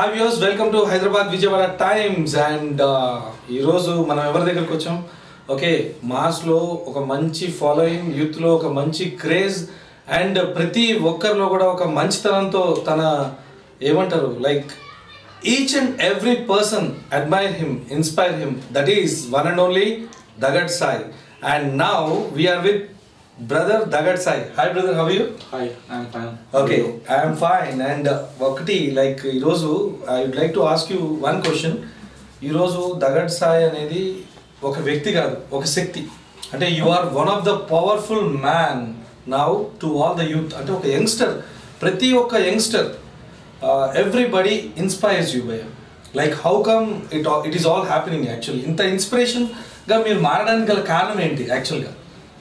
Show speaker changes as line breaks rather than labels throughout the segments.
Hi views welcome to Hyderabad Vijayawada times and ఈరోజు మనం ఎవరి దగ్గరకు వచ్చాం ఓకే మాస్లో ఒక మంచి ఫాలోయింగ్ యూత్లో ఒక మంచి క్రేజ్ అండ్ ప్రతి ఒక్కరిలో కూడా ఒక మంచితనంతో తన ఏమంటారు like each and every person admire him inspire him that is one and only Dagad Sai and now we are with brother Dagad Sai hi brother how you
hi I'm fine
okay I'm fine and ఒకటి like ఈరోజు I would like to ask you one question ఈరోజు దగడ్ సాయి అనేది ఒక వ్యక్తి కాదు ఒక శక్తి అంటే you are one of the powerful man now to all the youth అంటే ఒక యంగ్స్టర్ ప్రతి ఒక్క youngster everybody inspires you by like how come it it is all happening actually ఇంత ఇన్స్పిరేషన్గా మీరు మారడానికి గల కారణం ఏంటి యాక్చువల్గా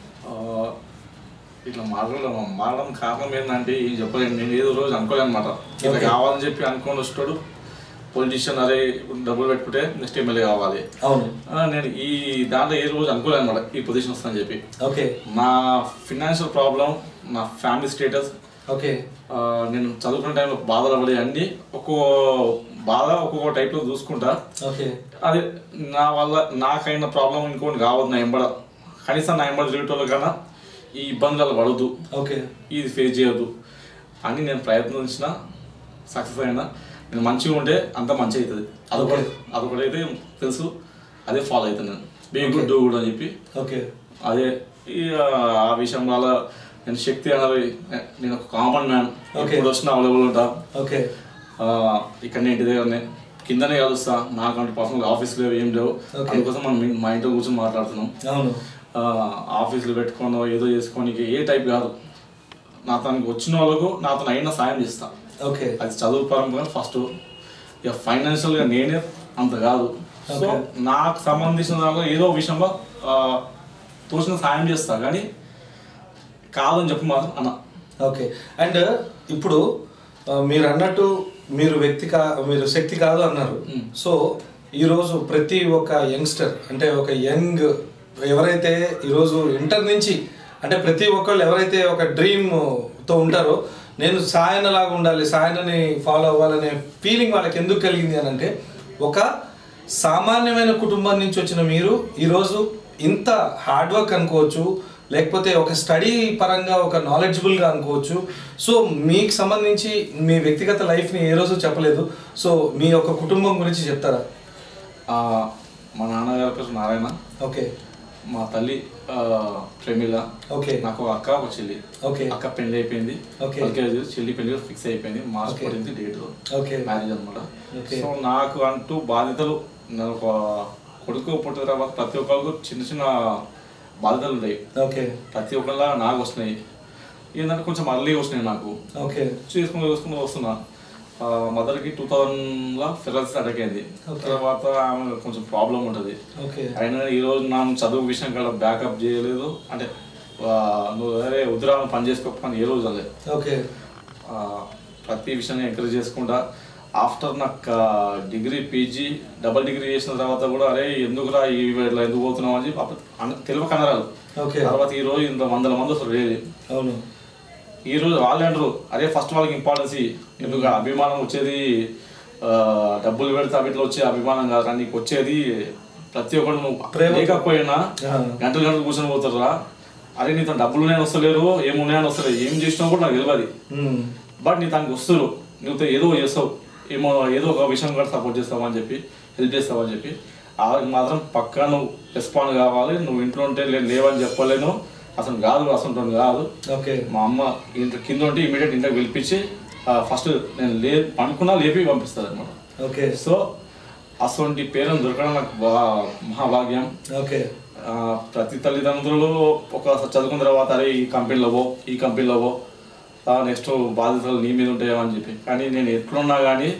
ఇట్లా మారడం మారడం కారణం ఏంటంటే ఏం చెప్పలేను నేను ఏదో రోజు అనుకోలేను అనమాట ఇట్లా
Okay.
కావాలని చెప్పి అనుకొని వస్తాడు పొలిటీషియన్ అదే డబ్బులు పెట్టుకుంటే నెక్స్ట్ ఎమ్మెల్యే కావాలి
అవును
ఆ, నేను ఈ దాంట్లో ఏ రోజు అనుకోలేను అనమాట ఈ పొజిషన్ వస్తుందని చెప్పి
ఓకే
నా ఫినాన్షియల్ ప్రాబ్లం నా ఫ్యామిలీ స్టేటస్
ఓకే
నేను చదువుకునే టైంలో బాధలు పడే అన్ని ఒక్కో బాధ ఒక్కొక్క టైప్లో చూసుకుంటా
ఓకే
అది నా వల్ల నాకైన ప్రాబ్లం ఇంకోటి కావద్దు నా ఎంబడ కనీసం నా ఎంబడ తిరిగేటోళ్ళ కన్నా ఈ ఇబ్బందులు పడద్దు
ఓకే
ఇది ఫేస్ చేయొద్దు అని నేను ప్రయత్నించిన సక్సెస్ అయినా నేను మంచిగా ఉంటే అంత మంచి అవుతుంది అదొకటి అదొకటైతే తెలుసు అదే ఫాలో అవుతాను నేను బీ గుడ్ డూ గుడ్ అని చెప్పి
ఓకే
అదే ఈ ఆ విషయం వల్ల నేను శక్తి అనేది నేను ఒక కామన్ మ్యాన్
Okay.
ఎప్పుడు వచ్చినా అవైలబుల్ ఉంటా
ఓకే
ఆ, ఇక్కడ నేను ఇంటి దగ్గరనే కిందనే కలుస్తా నాకంటే పర్సనల్ ఆఫీస్ లేవు ఏం లేవు
Okay.
అందుకోసం మనం మీ- మా ఇంట్లో కూర్చొని మాట్లాడుతున్నాం
అవును
ఆ, ఆఫీసులు పెట్టుకోనో ఏదో చేసుకొని ఏ టైప్ కాదు నా తనకి వచ్చిన వాళ్ళకు నాతో అయిన సాయం చేస్తా
ఓకే
అది చదువు పరంగా ఫస్ట్ ఇక ఫైనాన్షియల్గా నేనే అంత కాదు సో
Okay.
నాకు సంబంధించిన దాంట్లో ఏదో విషయంలో ఆ, తోచిన సాయం చేస్తా కానీ కాదని చెప్పి మాత్రం అన్న
ఓకే అండ్ ఇప్పుడు ఆ, మీరు అన్నట్టు మీరు వ్యక్తి కా మీరు శక్తి కాదు అన్నారు
Mm.
సో ఈరోజు ప్రతి ఒక్క యంగ్స్టర్ అంటే ఒక యంగ్ ఎవరైతే ఈరోజు ఇంటర్ నుంచి అంటే ప్రతి ఒక్కళ్ళు ఎవరైతే ఒక డ్రీమ్తో ఉంటారో నేను సాయనలాగా ఉండాలి సాయనని ఫాలో అవ్వాలనే ఫీలింగ్ వాళ్ళకి ఎందుకు కలిగింది అని అంటే ఒక సామాన్యమైన కుటుంబం నుంచి వచ్చిన మీరు ఈరోజు ఇంత హార్డ్ వర్క్ అనుకోవచ్చు లేకపోతే ఒక స్టడీ పరంగా ఒక నాలెడ్జబుల్గా అనుకోవచ్చు సో మీకు సంబంధించి మీ వ్యక్తిగత లైఫ్ని ఏ రోజు చెప్పలేదు సో మీ యొక్క కుటుంబం గురించి చెప్తారా
ఆ, మా నాన్నగారి పేరు నారాయణ
ఓకే
మా తల్లి ఆ, ప్రమీల
ఓకే
నాకు ఒక అక్క ఒక చెల్లి
ఓకే
అక్క పెళ్లి అయిపోయింది
Okay.
వాళ్ళకి అది చెల్లి పెళ్లి ఫిక్స్ అయిపోయింది మార్చ్
Okay.
పడింది డేట్
ఓకే
మ్యారేజ్ అనమాట
Okay.
సో నాకు అంటూ బాధ్యతలు నేను ఒక కొడుకు పుట్టిన తర్వాత ప్రతి ఒక్కరికి చిన్న చిన్న బాధ్యతలు ఉన్నాయి
ఓకే
ప్రతి ఒక్కళ్ళ నాకు వస్తున్నాయి ఏంటంటే కొంచెం అర్లీ వస్తున్నాయి నాకు
ఓకే
చేసుకుని చేసుకుని వస్తున్నా మదర్కి టూ థౌజండ్లో ఫిరాల్సి అటాక్ అయింది
Okay.
తర్వాత ఆమె కొంచెం ప్రాబ్లం ఉంటుంది
ఓకే
అయినా ఈరోజు నాకు చదువు విషయం కూడా బ్యాకప్ చేయలేదు అంటే ఆ, నువ్వు వేరే ఉద్రాలను పని చేసుకోకపోతే ఏ రోజు అదే
ఓకే
ఆ, ప్రతి విషయాన్ని ఎంకరేజ్ చేసుకుంటా ఆఫ్టర్ నాకు డిగ్రీ పీజీ డబల్ డిగ్రీ చేసిన తర్వాత కూడా అరే ఎందుకురా ఈ ఇట్లా ఎందుకు పోతున్నావు అని చెప్పి అప్పుడు అన- తెలియక అనరాలు
ఓకే
తర్వాత ఈ రోజు ఇంత వందల మంది అసలు లేదు
అవును
ఈ రోజు వాళ్ళే అంటారు అరే ఫస్ట్ వాళ్ళకి ఇంపార్టెన్స్ ఎందుకు అభిమానం వచ్చేది ఆ, డబ్బులు పెడితే అవిట్లో వచ్చే అభిమానం కాదు నీకు వచ్చేది ప్రతి ఒక్కరు నువ్వు
ప్రేమ.
లేకపోయినా
ఆ,
గంటలు గంటలు కూర్చొని పోతారా అరే నీతో డబ్బులు ఉన్నాయని వస్తలేరు ఏమున్నాయని వస్తలేదు ఏం చేసినావు కూడా నాకు తెలియదు
మ్మ్.
బట్ నీ తనకు వస్తారు నువ్వు ఏదో చేస్తావు ఏమో ఏదో ఒక విషయం కూడా సపోర్ట్ చేస్తావు అని చెప్పి హెల్ప్ చేస్తావు అని చెప్పి వాళ్ళకి మాత్రం పక్కా నువ్వు రెస్పాండ్ కావాలి నువ్వు ఇంట్లో ఉంటే లే- లేవని చెప్పలేను అసలు కాదు అసలు కాదు
ఓకే
మా అమ్మ ఇంట్లో కింద ఉంటే ఇమీడియట్ ఇంటికి పిలిపించి ఫస్ట్ నేను లే పనుకున్నా లేపి పంపిస్తుంది అనమాట
ఓకే
సో అసలు పేరెంట్ దొరకడం నాకు బా- మహాభాగ్యం
ఓకే
ఆ, ప్రతి తల్లిదండ్రులు ఒక చదువుకున్న తర్వాత అరే ఈ కంపెనీలో పో ఈ కంపెనీలో పో నెక్స్ట్ బాధ్యతలు నీ మీద ఉంటాయో అని చెప్పి కానీ నేను ఎట్లున్నా కానీ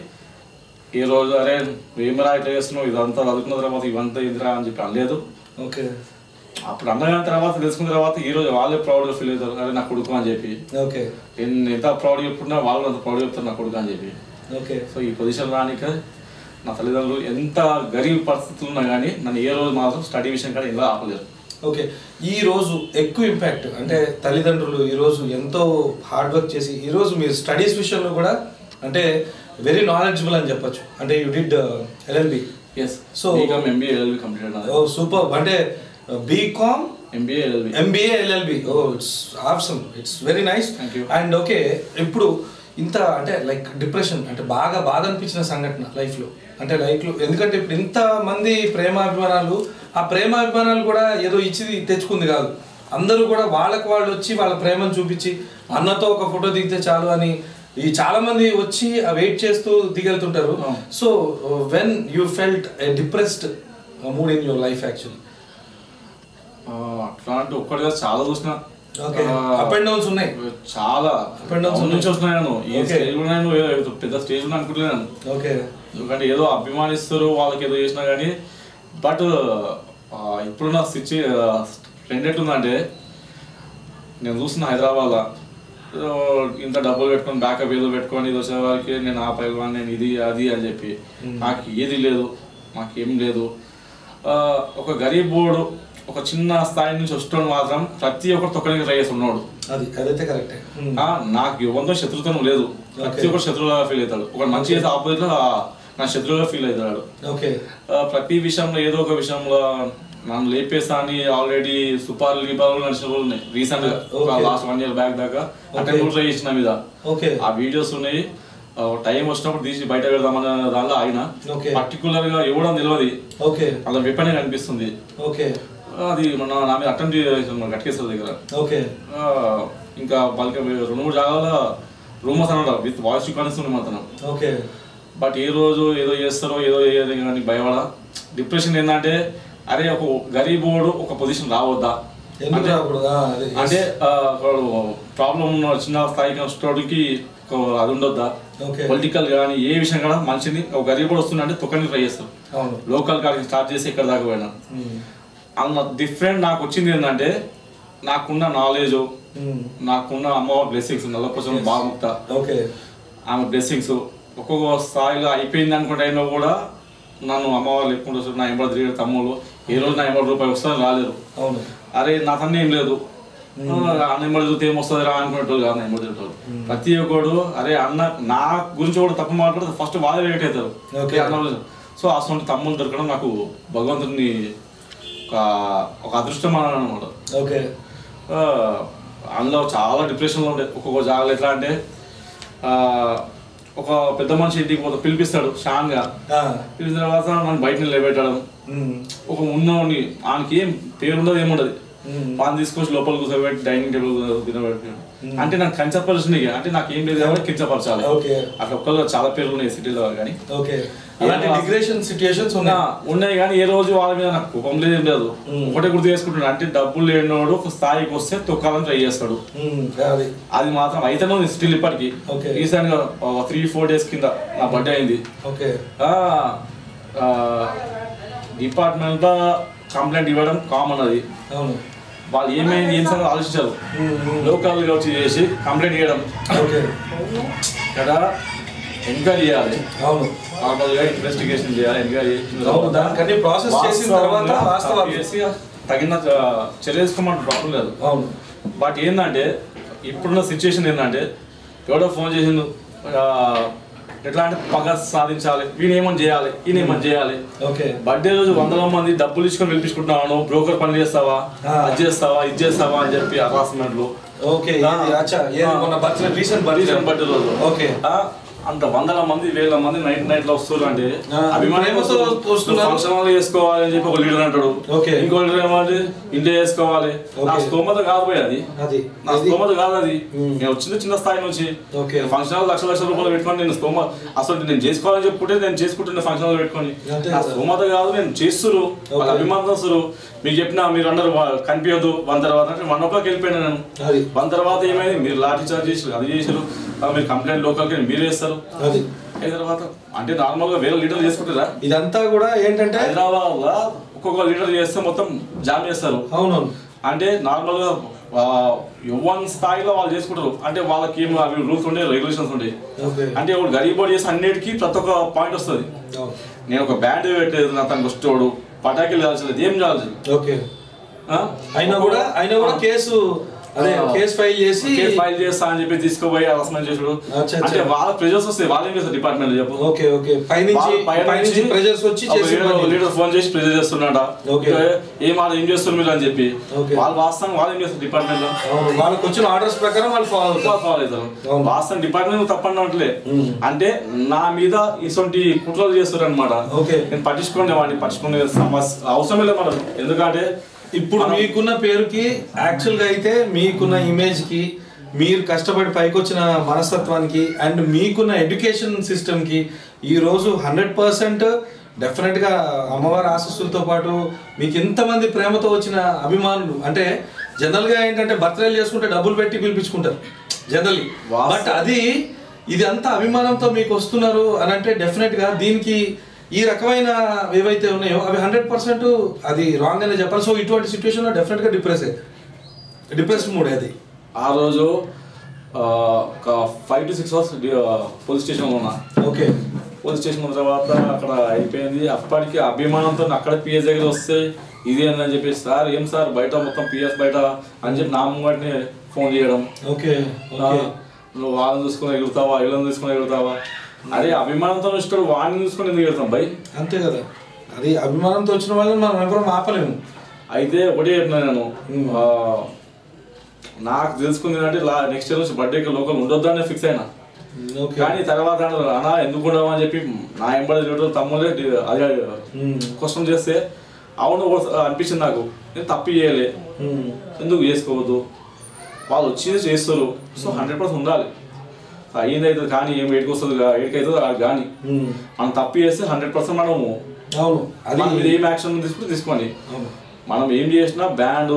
ఈ రోజు అరే ఏమరా ఇట్లా చేస్తున్నావు ఇదంతా చదువుకున్న తర్వాత ఇవంతా ఎదురా అని చెప్పి అనలేదు
ఓకే
అప్పుడు అన్నగాని తర్వాత తెలుసుకున్న తర్వాత ఈ రోజు వాళ్ళే ప్రౌడ్గా ఫీల్ అవుతారు అరే నా కొడుకు అని చెప్పి
ఓకే
నేను ఎంత ప్రౌడ్ చెప్పుకున్నా వాళ్ళు అంత ప్రౌడ్ చెప్తారు నా కొడుకు అని చెప్పి
ఓకే
సో ఈ పొజిషన్ రానిక నా తల్లిదండ్రులు ఎంత గరీబ్ పరిస్థితులు ఉన్నా కానీ నన్ను ఏ రోజు మాత్రం స్టడీ విషయం కూడా ఇలా ఆపలేరు
ఓకే ఈ రోజు ఎక్కువ ఇంపాక్ట్ అంటే తల్లిదండ్రులు ఈ రోజు ఎంతో హార్డ్ వర్క్ చేసి ఈ రోజు మీరు స్టడీస్ విషయంలో కూడా అంటే వెరీ నాలెడ్జబుల్ అని చెప్పొచ్చు అంటే you did LLB
yes so
So-
BCom MBA LLB complete అన్నది
ఓ సూపర్ అంటే BCom
MBA LLB
MBA LLB oh it's option it's very nice
Thank you.
And okay ఇప్పుడు ఇంత అంటే లైక్ డిప్రెషన్ అంటే బాగా బాధ అనిపించిన సంఘటన లైఫ్లో అంటే లైఫ్లో ఎందుకంటే ఇప్పుడు ఇంత మంది ప్రేమాభిమానాలు ఆ ప్రేమాభిమానాలు కూడా ఏదో ఇచ్చి తెచ్చుకుంది కాదు అందరూ కూడా వాళ్ళకి వాళ్ళు వచ్చి వాళ్ళ ప్రేమను చూపించి అన్నతో ఒక ఫోటో దిగితే చాలు అని ఈ చాలా మంది వచ్చి వెయిట్ చేస్తూ దిగెళ్తుంటారు
అవును.
So when you felt depressed mood in your life actually
అట్లాంటి ఒక్కడిగా చాలా చూసిన
ఓకే
ఆ,
అప్ అండ్ డౌన్స్ ఉన్నాయి
చాలా
Up and downs
డౌన్ నుంచి వస్తున్నాను ఈ
Okay.
స్టేజ్ లో నేను ఏదో పెద్ద స్టేజ్ లో అనుకుంటున్నాను
ఓకే
ఎందుకంటే ఏదో అభిమానిస్తారు వాళ్ళకి ఏదో చేసినా కానీ బట్ ఇప్పుడున్న సిచ్యు ట్రెండ్ ఎట్లుందంటే నేను చూస్తున్న హైదరాబాద్లో ఏదో ఇంత డబ్బులు పెట్టుకొని బ్యాకప్ ఏదో పెట్టుకొని ఇది వచ్చే వారికి నేను ఆ పై నేను ఇది అది అని చెప్పి నాకు ఏది లేదు నాకేం లేదు ఆ, ఒక గరీబ్ బోర్డు ఒక చిన్న స్థాయి నుంచి వస్తాడు మాత్రం ప్రతి ఒక్కరు తొక్కడానికి ట్రై చేస్తున్నాడు
అది అదైతే కరెక్టే
ఆ, నాకు ఎవరితో శత్రుత్వం లేదు ప్రతి ఒక్కరు శత్రువుగా ఫీల్ అవుతాడు ఒక మంచి చేస్తే ఆపోజిట్ లో ఆ, నా శత్రువుగా ఫీల్ అవుతాడు
ఓకే
ఆ, ప్రతి విషయంలో ఏదో ఒక విషయంలో నన్ను లేపేస్తా అని ఆల్రెడీ సూపర్ లీపాలు నడిచిన రోజులు ఉన్నాయి రీసెంట్ గా
Okay.
Last one year back దాకా అంటే
Okay.
కూడా ట్రై చేసిన మీద
ఓకే
ఆ వీడియోస్ ఉన్నాయి టైం వచ్చినప్పుడు తీసి బయట పెడదామన్న దానిలో ఆయన
Okay.
పర్టికులర్ గా ఇవ్వడం తెలియదు
ఓకే
అలా వెపనే కనిపిస్తుంది
ఓకే
అది మన నా మీద అటెంప్ట్ చేసిన గట్కేశ్వర దగ్గర
ఓకే
ఆ, ఇంకా బల్క రెండు మూడు జాగాల రూమర్స్ అనమాట విత్ వాయిస్ రికార్డింగ్స్ ఉన్నాయి మాత్రం
ఓకే
బట్ ఏ రోజు ఏదో చేస్తారో ఏదో చేయదు కానీ భయపడ డిప్రెషన్ ఏంటంటే అరే ఒక గరీబోడు ఒక పొజిషన్ రావద్దా
ఎందుకు
అంటే
రాకూడదు ఆ, అదే yes.
అంటే ప్రాబ్లం ఉన్న చిన్న స్థాయికి వచ్చేటోడికి ఒక అది ఉండొద్దా
ఓకే
పొలిటికల్ కానీ ఏ విషయం కూడా మనిషిని ఒక గరీబోడు వస్తుందంటే తొక్కని ట్రై చేస్తారు
అవును
లోకల్ కాడికి స్టార్ట్ చేసి ఇక్కడ దాకా పోయినా
ఉమ్.
అన్న డిఫరెంట్ నాకు వచ్చింది ఏంటంటే నాకున్న నాలెడ్జ్
ఉమ్.
నాకున్న అమ్మవారి బ్లెస్సింగ్స్ నల్లపూసలు
Yes.
బాగుముక్త
ఓకే
ఆమె బ్లెస్సింగ్స్ ఒక్కొక్క స్థాయిలో అయిపోయింది అనుకుంటే అయినా కూడా నన్ను అమ్మవారు ఎక్కువ వస్తారు నా ఎంబడి తిరిగే తమ్ముళ్ళు ఏ రోజు నా ఎంబడి రూపాయలు వస్తారని రాలేరు
అవును
అరే నా తన్న ఏం లేదు ఆ నెంబడి చూస్తే ఏమొస్తుంది రా అనుకునేటోళ్ళు కాదు నా ఎంబడి తింటారు ప్రతి ఒక్కడు అరే అన్న నా గురించి కూడా తప్పు మాట్లాడితే ఫస్ట్ వాళ్ళే రేట్ అవుతారు
Okay.
సో అసలు తమ్ముళ్ళు దొరకడం నాకు భగవంతుని ఒక ఒక అదృష్టం అని అనమాట
ఓకే
ఆ, అందులో చాలా డిప్రెషన్లో ఉండే ఒక్కొక్క జాగాలు ఎట్లా అంటే ఆ, ఒక పెద్ద మనిషి ఇంటికి పోతే పిలిపిస్తాడు షాన్గా
ఆ.
పిలిచిన తర్వాత నన్ను బయట నిలబెట్టడం
ఉమ్.
ఒక ఉన్నవాడిని ఆయనకి ఏం పేరు ఉండదు ఏముండదు
ఉమ్.
పాన్ తీసుకొచ్చి లోపల కూర్చోబెట్టి డైనింగ్ టేబుల్ తినబెట్టి అంటే నాకు కించపరిచిన అంటే నాకు ఏం లేదు కాబట్టి కించపరచాలి
ఓకే
అట్లా ఒక్కళ్ళు చాలా పేర్లు ఉన్నాయి సిటీలో కానీ
ఓకే అలాంటి డిగ్రేషన్ సిచ్యుయేషన్స్
ఉన్నా
ఉన్నాయి
ఉన్నాయి కానీ ఏ రోజు వాళ్ళ మీద నాకు కోపం లేదు ఏం లేదు
ఉమ్.
ఒకటే గుర్తు చేసుకుంటున్నాడు అంటే డబ్బులు లేనివాడు ఒక స్థాయికి వస్తే తొక్కాలని ట్రై చేస్తాడు
ఉమ్. అది
అది మాత్రం అయితేనే ఉంది స్టిల్ ఇప్పటికి
Okay.
రీసెంట్ గా త్రీ ఫోర్ డేస్ కింద నా బర్త్డే అయింది
ఓకే
డిపార్ట్మెంట్ లో కంప్లైంట్ ఇవ్వడం కామన్ అది
అవును
వాళ్ళు ఏమైంది ఏం సంగతి ఆలోచించారు
ఉమ్. ఉమ్.
లోకల్ గా వచ్చి చేసి కంప్లైంట్ ఇవ్వడం
ఓకే
ఇక్కడ ఎంక్వైరీ చేయాలి
అవును
నార్మల్ గా ఇన్వెస్టిగేషన్ చేయాలి ఎంక్వైరీ
అవును దానికన్నీ ప్రాసెస్ చేసిన తర్వాత వాస్తవాలు
చేసి తగిన ఆ, చర్య తీసుకోమంటే ప్రాబ్లం లేదు
అవును
బట్ ఏంటంటే ఇప్పుడున్న సిచ్యుయేషన్ ఏంటంటే ఎవడో ఫోన్ చేసిండు ఆ, ఎట్లా అంటే పగ సాధించాలి వీని ఏమని చేయాలి ఈయన ఏమని చేయాలి
ఓకే
బర్త్డే రోజు వందల మంది డబ్బులు ఇచ్చుకొని పిలిపించుకుంటున్నాను బ్రోకర్ పని చేస్తావా
ఆ.
అది చేస్తావా ఇది చేస్తావా అని చెప్పి హరాస్మెంట్లు
ఓకే ఏది అచ్చా ఏది మొన్న బర్త్డే రీసెంట్ బర్త్డే
బర్త్డే రోజు
ఓకే
ఆ, అంత వందల మంది వేల మంది నైట్ నైట్ లో వస్తారు అంటే
ఆ, ప్రేమతో వస్తున్నారు.
ఫంక్షన్ హాల్ చేసుకోవాలి అని చెప్పి ఒక లీడర్ అంటాడు
ఓకే.
ఇంకో లీడర్ ఏమంటే ఇంట్లో చేసుకోవాలి నా
ఓకే.
స్తోమత కాదు పోయి అది
అది
నా
ఇది-
స్తోమత కాదు అది
మ్మ్.
నేను వచ్చింది చిన్న స్థాయి నుంచి
ఓకే.
ఫంక్షన్ హాల్ లక్ష లక్షల రూపాయలు పెట్టుకొని నేను స్తోమ అసలు నేను చేసుకోవాలని చెప్పుకుంటే నేను చేసుకుంటున్నా ఫంక్షన్ హాల్ పెట్టుకొని
అంతే
నా
కదా.
స్తోమత కాదు నేను చేస్తురు వాళ్ళ
ఓకే.
అభిమానస్తురు మీకు చెప్పిన మీరు అందరు కనిపించదు వన్ తర్వాత అంటే వన్ ఓ క్లాక్ వెళ్ళిపోయాను నేను
అది
వన్ తర్వాత ఏమైంది మీరు లాఠీ చార్జ్ చేసి అది చేశారు ఆ, మీరు కంప్లైంట్ లోకల్కి మీరు వేస్తారు
అది
అయిన తర్వాత అంటే నార్మల్ గా వేరే లీడర్ చేసుకుంటారా
ఇదంతా కూడా ఏంటంటే
హైదరాబాద్ లో ఒక్కొక్క లీడర్ చేస్తే మొత్తం జామ్ చేస్తారు
అవునవును
అంటే నార్మల్ గా ఆ, యువన్ స్థాయిలో వాళ్ళు చేసుకుంటారు అంటే వాళ్ళకి ఏం అవి రూల్స్ ఉండే రెగ్యులేషన్స్ ఉండే
ఓకే
అంటే ఒకటి గరీబోడ్ చేసి అన్నిటికీ ప్రతి ఒక్క పాయింట్ వస్తుంది
అవును.
నేను ఒక బ్యాండ్ పెట్టలేదు నా తనకు వస్తాడు పటాకీలు కాల్చలేదు ఏం కాల్చలేదు
ఓకే
ఆ?
అయినా కూడా అయినా కూడా
ఆ.
కేసు అదే
ఆ,
కేసు ఫైల్ చేసి
కేసు ఫైల్ చేస్తా అని చెప్పి తీసుకుపోయి హరాస్మెంట్ చేసుడు
అచ్చా, అచ్చా.
అంటే వాళ్ళ ప్రెజర్స్ వస్తాయి వాళ్ళు ఏం చేస్తారు డిపార్ట్మెంట్ చెప్పు
ఓకే ఓకే పైనుంచి పైనుంచి ప్రెజర్స్ వచ్చి చేసి పని.
లీడర్ ఫోన్ చేసి ప్రెజర్ చేస్తున్నాడ
Okay.
ఏం వాళ్ళు ఏం చేస్తారు మీరు అని చెప్పి
Okay.
వాళ్ళు వాస్తవం వాళ్ళు ఏం చేస్తారు డిపార్ట్మెంట్ లో
అవును వాళ్ళకి వచ్చిన ఆర్డర్స్ ప్రకారం వాళ్ళు ఫాలో అవుతారు
ఫాలో అవుతారు
అవును.
వాస్తవం డిపార్ట్మెంట్ తప్పన్నట్లే
మ్మ్.
అంటే నా మీద ఇటువంటి కుట్రలు చేస్తారు అనమాట
Okay.
నేను పట్టించుకునే వాడిని పట్టించుకునే సమస్య అవసరం లేదు మనకు ఎందుకంటే
ఇప్పుడు
మనం-
మీకున్న పేరుకి యాక్చువల్ గా అయితే మీకున్న ఇమేజ్ కి మీరు కష్టపడి పైకొచ్చిన మనస్తత్వానికి అండ్ మీకున్న ఎడ్యుకేషన్ సిస్టమ్ కి ఈ రోజు హండ్రెడ్ పర్సెంట్ డెఫినెట్ గా అమ్మవారి ఆశస్సులతో పాటు మీకు ఇంతమంది ప్రేమతో వచ్చిన అభిమానులు అంటే జనరల్ గా ఏంటంటే బర్త్డేలు చేసుకుంటే డబ్బులు పెట్టి పిలిపించుకుంటారు జనరల్లీ
వాస్తవం.
బట్ అది ఇది అంత అభిమానంతో మీకు వస్తున్నారు అని అంటే డెఫినెట్ గా దీనికి ఈ రకమైన ఏవైతే ఉన్నాయో అవి హండ్రెడ్ పర్సెంట్ అది రాంగ్ అనే చెప్పాలి సో ఇటువంటి సిచ్యువేషన్ లో డెఫినెట్ గా డిప్రెస్ డిప్రెస్డ్ మూడ్ అది
ఆ రోజు ఆ, ఒక five to six hours police స్టేషన్లో ఉన్నా
ఓకే
పోలీస్ స్టేషన్ ఉన్న తర్వాత అక్కడ అయిపోయింది అప్పటికి అభిమానంతో అక్కడ పిఎస్ దగ్గర వస్తే ఇది అని అని చెప్పి సార్ ఏం సార్ బయట మొత్తం పిఎస్ బయట అని చెప్పి నా ముంగటిని ఫోన్ చేయడం
ఓకే
ఆ,
ఓకే
నువ్వు వాళ్ళని చూసుకుని ఎగురుతావా వీళ్ళని చూసుకుని ఎగురుతావా అరే అభిమానంతో ఇష్టం వాడిని చూసుకుని ఎందుకు ఎగురుతాం బై
అంతే కదా అది అభిమానంతో వచ్చిన వాళ్ళని మనం ఎవరం ఆపలేము
అయితే ఒకటే చెప్పినా నేను
మ్మ్.
ఆ, నాకు తెలుసుకుంది ఏంటంటే లా నెక్స్ట్ ఇయర్ నుంచి బర్త్డేకి లోకల్ ఉండొద్దని ఫిక్స్ అయినా
ఓకే
కానీ తర్వాత అన్నారు, అన్నా ఎందుకు ఉండవు అని చెప్పి నా ఎంబడి చూడటం తమ్ముడే డి- అదే
మ్మ్.
క్వశ్చన్ చేస్తే అవును ఒక- అనిపించింది నాకు నేను తప్పు చేయలే
మ్మ్.
ఎందుకు చేసుకోవద్దు వాళ్ళు వచ్చి చేస్తారు సో హండ్రెడ్ పర్సెంట్ ఉండాలి అయ్యింది అవుతుంది కానీ ఏం ఏడికి వస్తుంది ఏడికి అవుతుంది అది కానీ
మ్మ్.
మనం తప్పు చేస్తే హండ్రెడ్ పర్సెంట్ మనము
అవును అది
మనం ఏం యాక్షన్ తీసుకుంటే తీసుకోండి
అవును
మనం ఏం చేసినా బ్యాండ్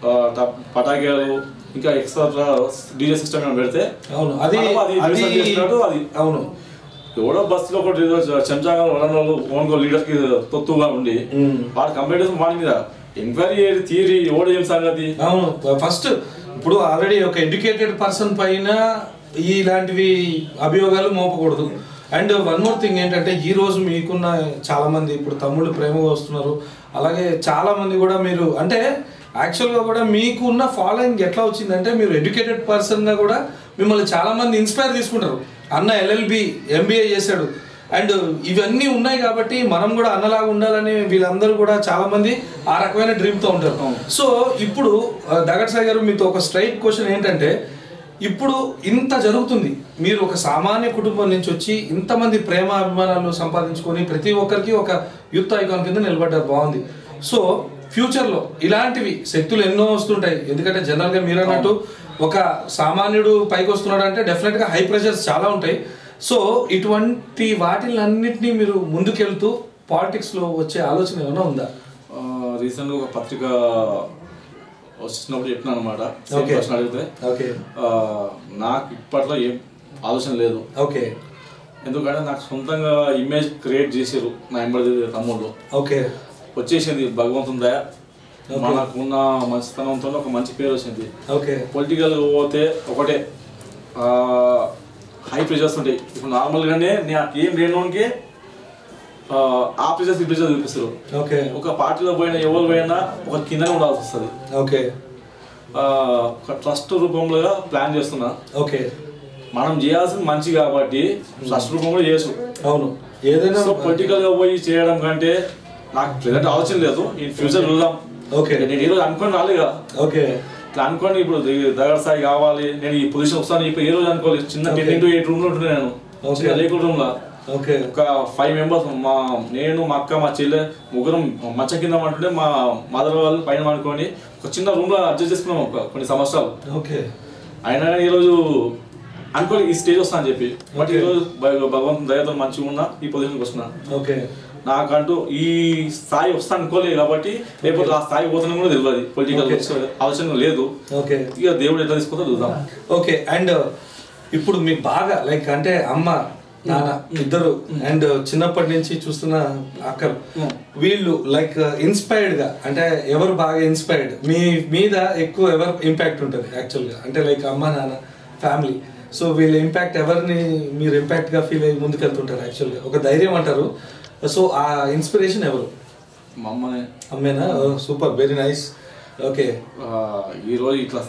పటాకాయలు ఇంకా ఎక్స్ట్రా డీజే సిస్టమ్ ఏమైనా పెడితే
అవును అది
మనం అది
అది
research చేసినట్టు అది
అవును
ఎవడో బస్సులో ఒకటి ఏదో చెంచాగా వడంలో ఓన్ లీడర్ కి తొత్తుగా ఉండి
మ్మ్.
వాడు కంప్లైంట్ చేసిన వాడి మీద ఎంక్వైరీ ఏది తీరి ఎవడు ఏం సంగతి
అవును ఫస్ట్ ఇప్పుడు ఆల్రెడీ ఒక ఎడ్యుకేటెడ్ పర్సన్ పైన ఇలాంటివి అభియోగాలు మోపకూడదు అండ్ వన్ మోర్ థింగ్ ఏంటంటే ఈ రోజు మీకున్న చాలా మంది ఇప్పుడు తమ్ముళ్ళు ప్రేమగా వస్తున్నారు అలాగే చాలా మంది కూడా మీరు అంటే యాక్చువల్గా కూడా మీకున్న ఫాలోయింగ్ ఎట్లా వచ్చిందంటే మీరు ఎడ్యుకేటెడ్ పర్సన్గా కూడా మిమ్మల్ని చాలా మంది ఇన్స్పైర్ తీసుకుంటారు అన్న ఎల్ఎల్బి ఎంబీఏ చేశాడు అండ్ ఇవన్నీ ఉన్నాయి కాబట్టి మనం కూడా అన్నలాగా ఉండాలని వీళ్ళందరూ కూడా చాలా మంది ఆ రకమైన డ్రీమ్ తో ఉంటారు సో ఇప్పుడు ఆ, దగడ్ సాయి గారు మీతో ఒక స్ట్రైట్ క్వశ్చన్ ఏంటంటే ఇప్పుడు ఇంత జరుగుతుంది మీరు ఒక సామాన్య కుటుంబం నుంచి వచ్చి ఇంతమంది ప్రేమ అభిమానాలు సంపాదించుకొని ప్రతి ఒక్కరికి ఒక యూత్ ఐకాన్ కింద నిలబడ్డారు బాగుంది సో ఫ్యూచర్లో ఇలాంటివి శక్తులు ఎన్నో వస్తుంటాయి ఎందుకంటే జనరల్గా మీరు అన్నట్టు ఒక సామాన్యుడు పైకి వస్తున్నాడు అంటే డెఫినెట్గా హై ప్రెషర్స్ చాలా ఉంటాయి సో ఇటువంటి వాటిలన్నింటినీ మీరు ముందుకెళ్తూ పాలిటిక్స్లో వచ్చే ఆలోచన ఏమైనా ఉందా
రీసెంట్ ఒక పత్రిక వచ్చినప్పుడు చెప్పినాను అనమాట
Okay.
ప్రశ్న అడిగితే
ఓకే
ఆ, నాకు ఇప్పట్లో ఏం ఆలోచన లేదు
ఓకే
ఎందుకంటే నాకు సొంతంగా ఇమేజ్ క్రియేట్ చేసారు నా ఎంబడి తమ్ముళ్ళు
ఓకే
వచ్చేసింది భగవంతుని దయ
Okay.
మనకున్న మంచితనంతో ఒక మంచి పేరు వచ్చింది
ఓకే
పొలిటికల్ పోతే ఒకటే హై ప్రెషర్స్ ఉంటాయి ఇప్పుడు నార్మల్గానే నాకు ఏం లేనోనికి ఆ ప్రెషర్స్ ఈ ప్రెషర్ చూపిస్తారు
ఓకే
ఒక పార్టీలో పోయినా ఎవరు పోయినా ఒక కిందనే ఉండాల్సి వస్తుంది
ఓకే
ఆ, ఒక ట్రస్ట్ రూపంలో ప్లాన్ చేస్తున్నా
ఓకే
మనం చేయాల్సింది మంచి కాబట్టి ట్రస్ట్ రూపంలో చేయొచ్చు
అవును ఏదైనా
సో పొలిటికల్ గా పోయి చేయడం కంటే నాకు ప్రెసెంట్ ఆలోచన లేదు ఈ ఫ్యూచర్ చూద్దాం
ఓకే
నేను ఈ రోజు అనుకొని రాలేదు కదా
ఓకే
ఇట్లా అనుకోని ఇప్పుడు ది- దగ్గర స్థాయి కావాలి నేను ఈ పొజిషన్ వస్తాను ఇప్పుడు ఏ రోజు అనుకోలేదు చిన్న
Okay.
Ten into eight room లో ఉంటున్నాను నేను
Okay.
చిన్న రేకుల రూమ్ లో
ఓకే
ఒక ఫైవ్ మెంబర్స్ మా నేను మా అక్క మా చెల్లె ముగ్గురం మచ్చ కింద అంటుంటే మా మదర్ వాళ్ళు పైన అనుకొని ఒక చిన్న రూమ్ లో అడ్జస్ట్ చేసుకున్నాం ఒక కొన్ని సంవత్సరాలు
ఓకే
అయినా కానీ ఈరోజు అనుకోని ఈ స్టేజ్ వస్తా అని చెప్పి బట్
Okay.
ఈరోజు భగ- భగవంతుని దయతో మంచిగా ఉన్నా ఈ పొజిషన్కి వస్తున్నా
ఓకే
నాకంటూ ఈ స్థాయి వస్తా అనుకోలేదు కాబట్టి లేకపోతే ఆ స్థాయి పోతున్నా కూడా తెలియదు పొలిటికల్
Okay.
ఆలోచన లేదు
ఓకే
ఇక దేవుడు ఎట్లా తీసుకుంటా చూద్దాం
ఓకే అండ్ ఇప్పుడు మీకు బాగా లైక్ అంటే అమ్మ నాన్న ఇద్దరు అండ్ చిన్నప్పటి నుంచి చూస్తున్న అక్కలు
Mm.
వీళ్ళు లైక్ ఇన్స్పైర్డ్ గా అంటే ఎవరు బాగా ఇన్స్పైర్డ్ మీ మీద ఎక్కువ ఎవరు ఇంపాక్ట్ ఉంటుంది యాక్చువల్ గా అంటే లైక్ అమ్మ నాన్న ఫ్యామిలీ సో వీళ్ళ ఇంపాక్ట్ ఎవరిని మీరు ఇంపాక్ట్ గా ఫీల్ అయ్యి ముందుకెళ్తుంటారు యాక్చువల్ గా ఒక ధైర్యం అంటారు సో ఆ ఇన్స్పిరేషన్ ఎవరు
మా అమ్మనే
అమ్మేనా సూపర్ వెరీ నైస్ ఓకే
ఆ, ఈ రోజు ఇట్లా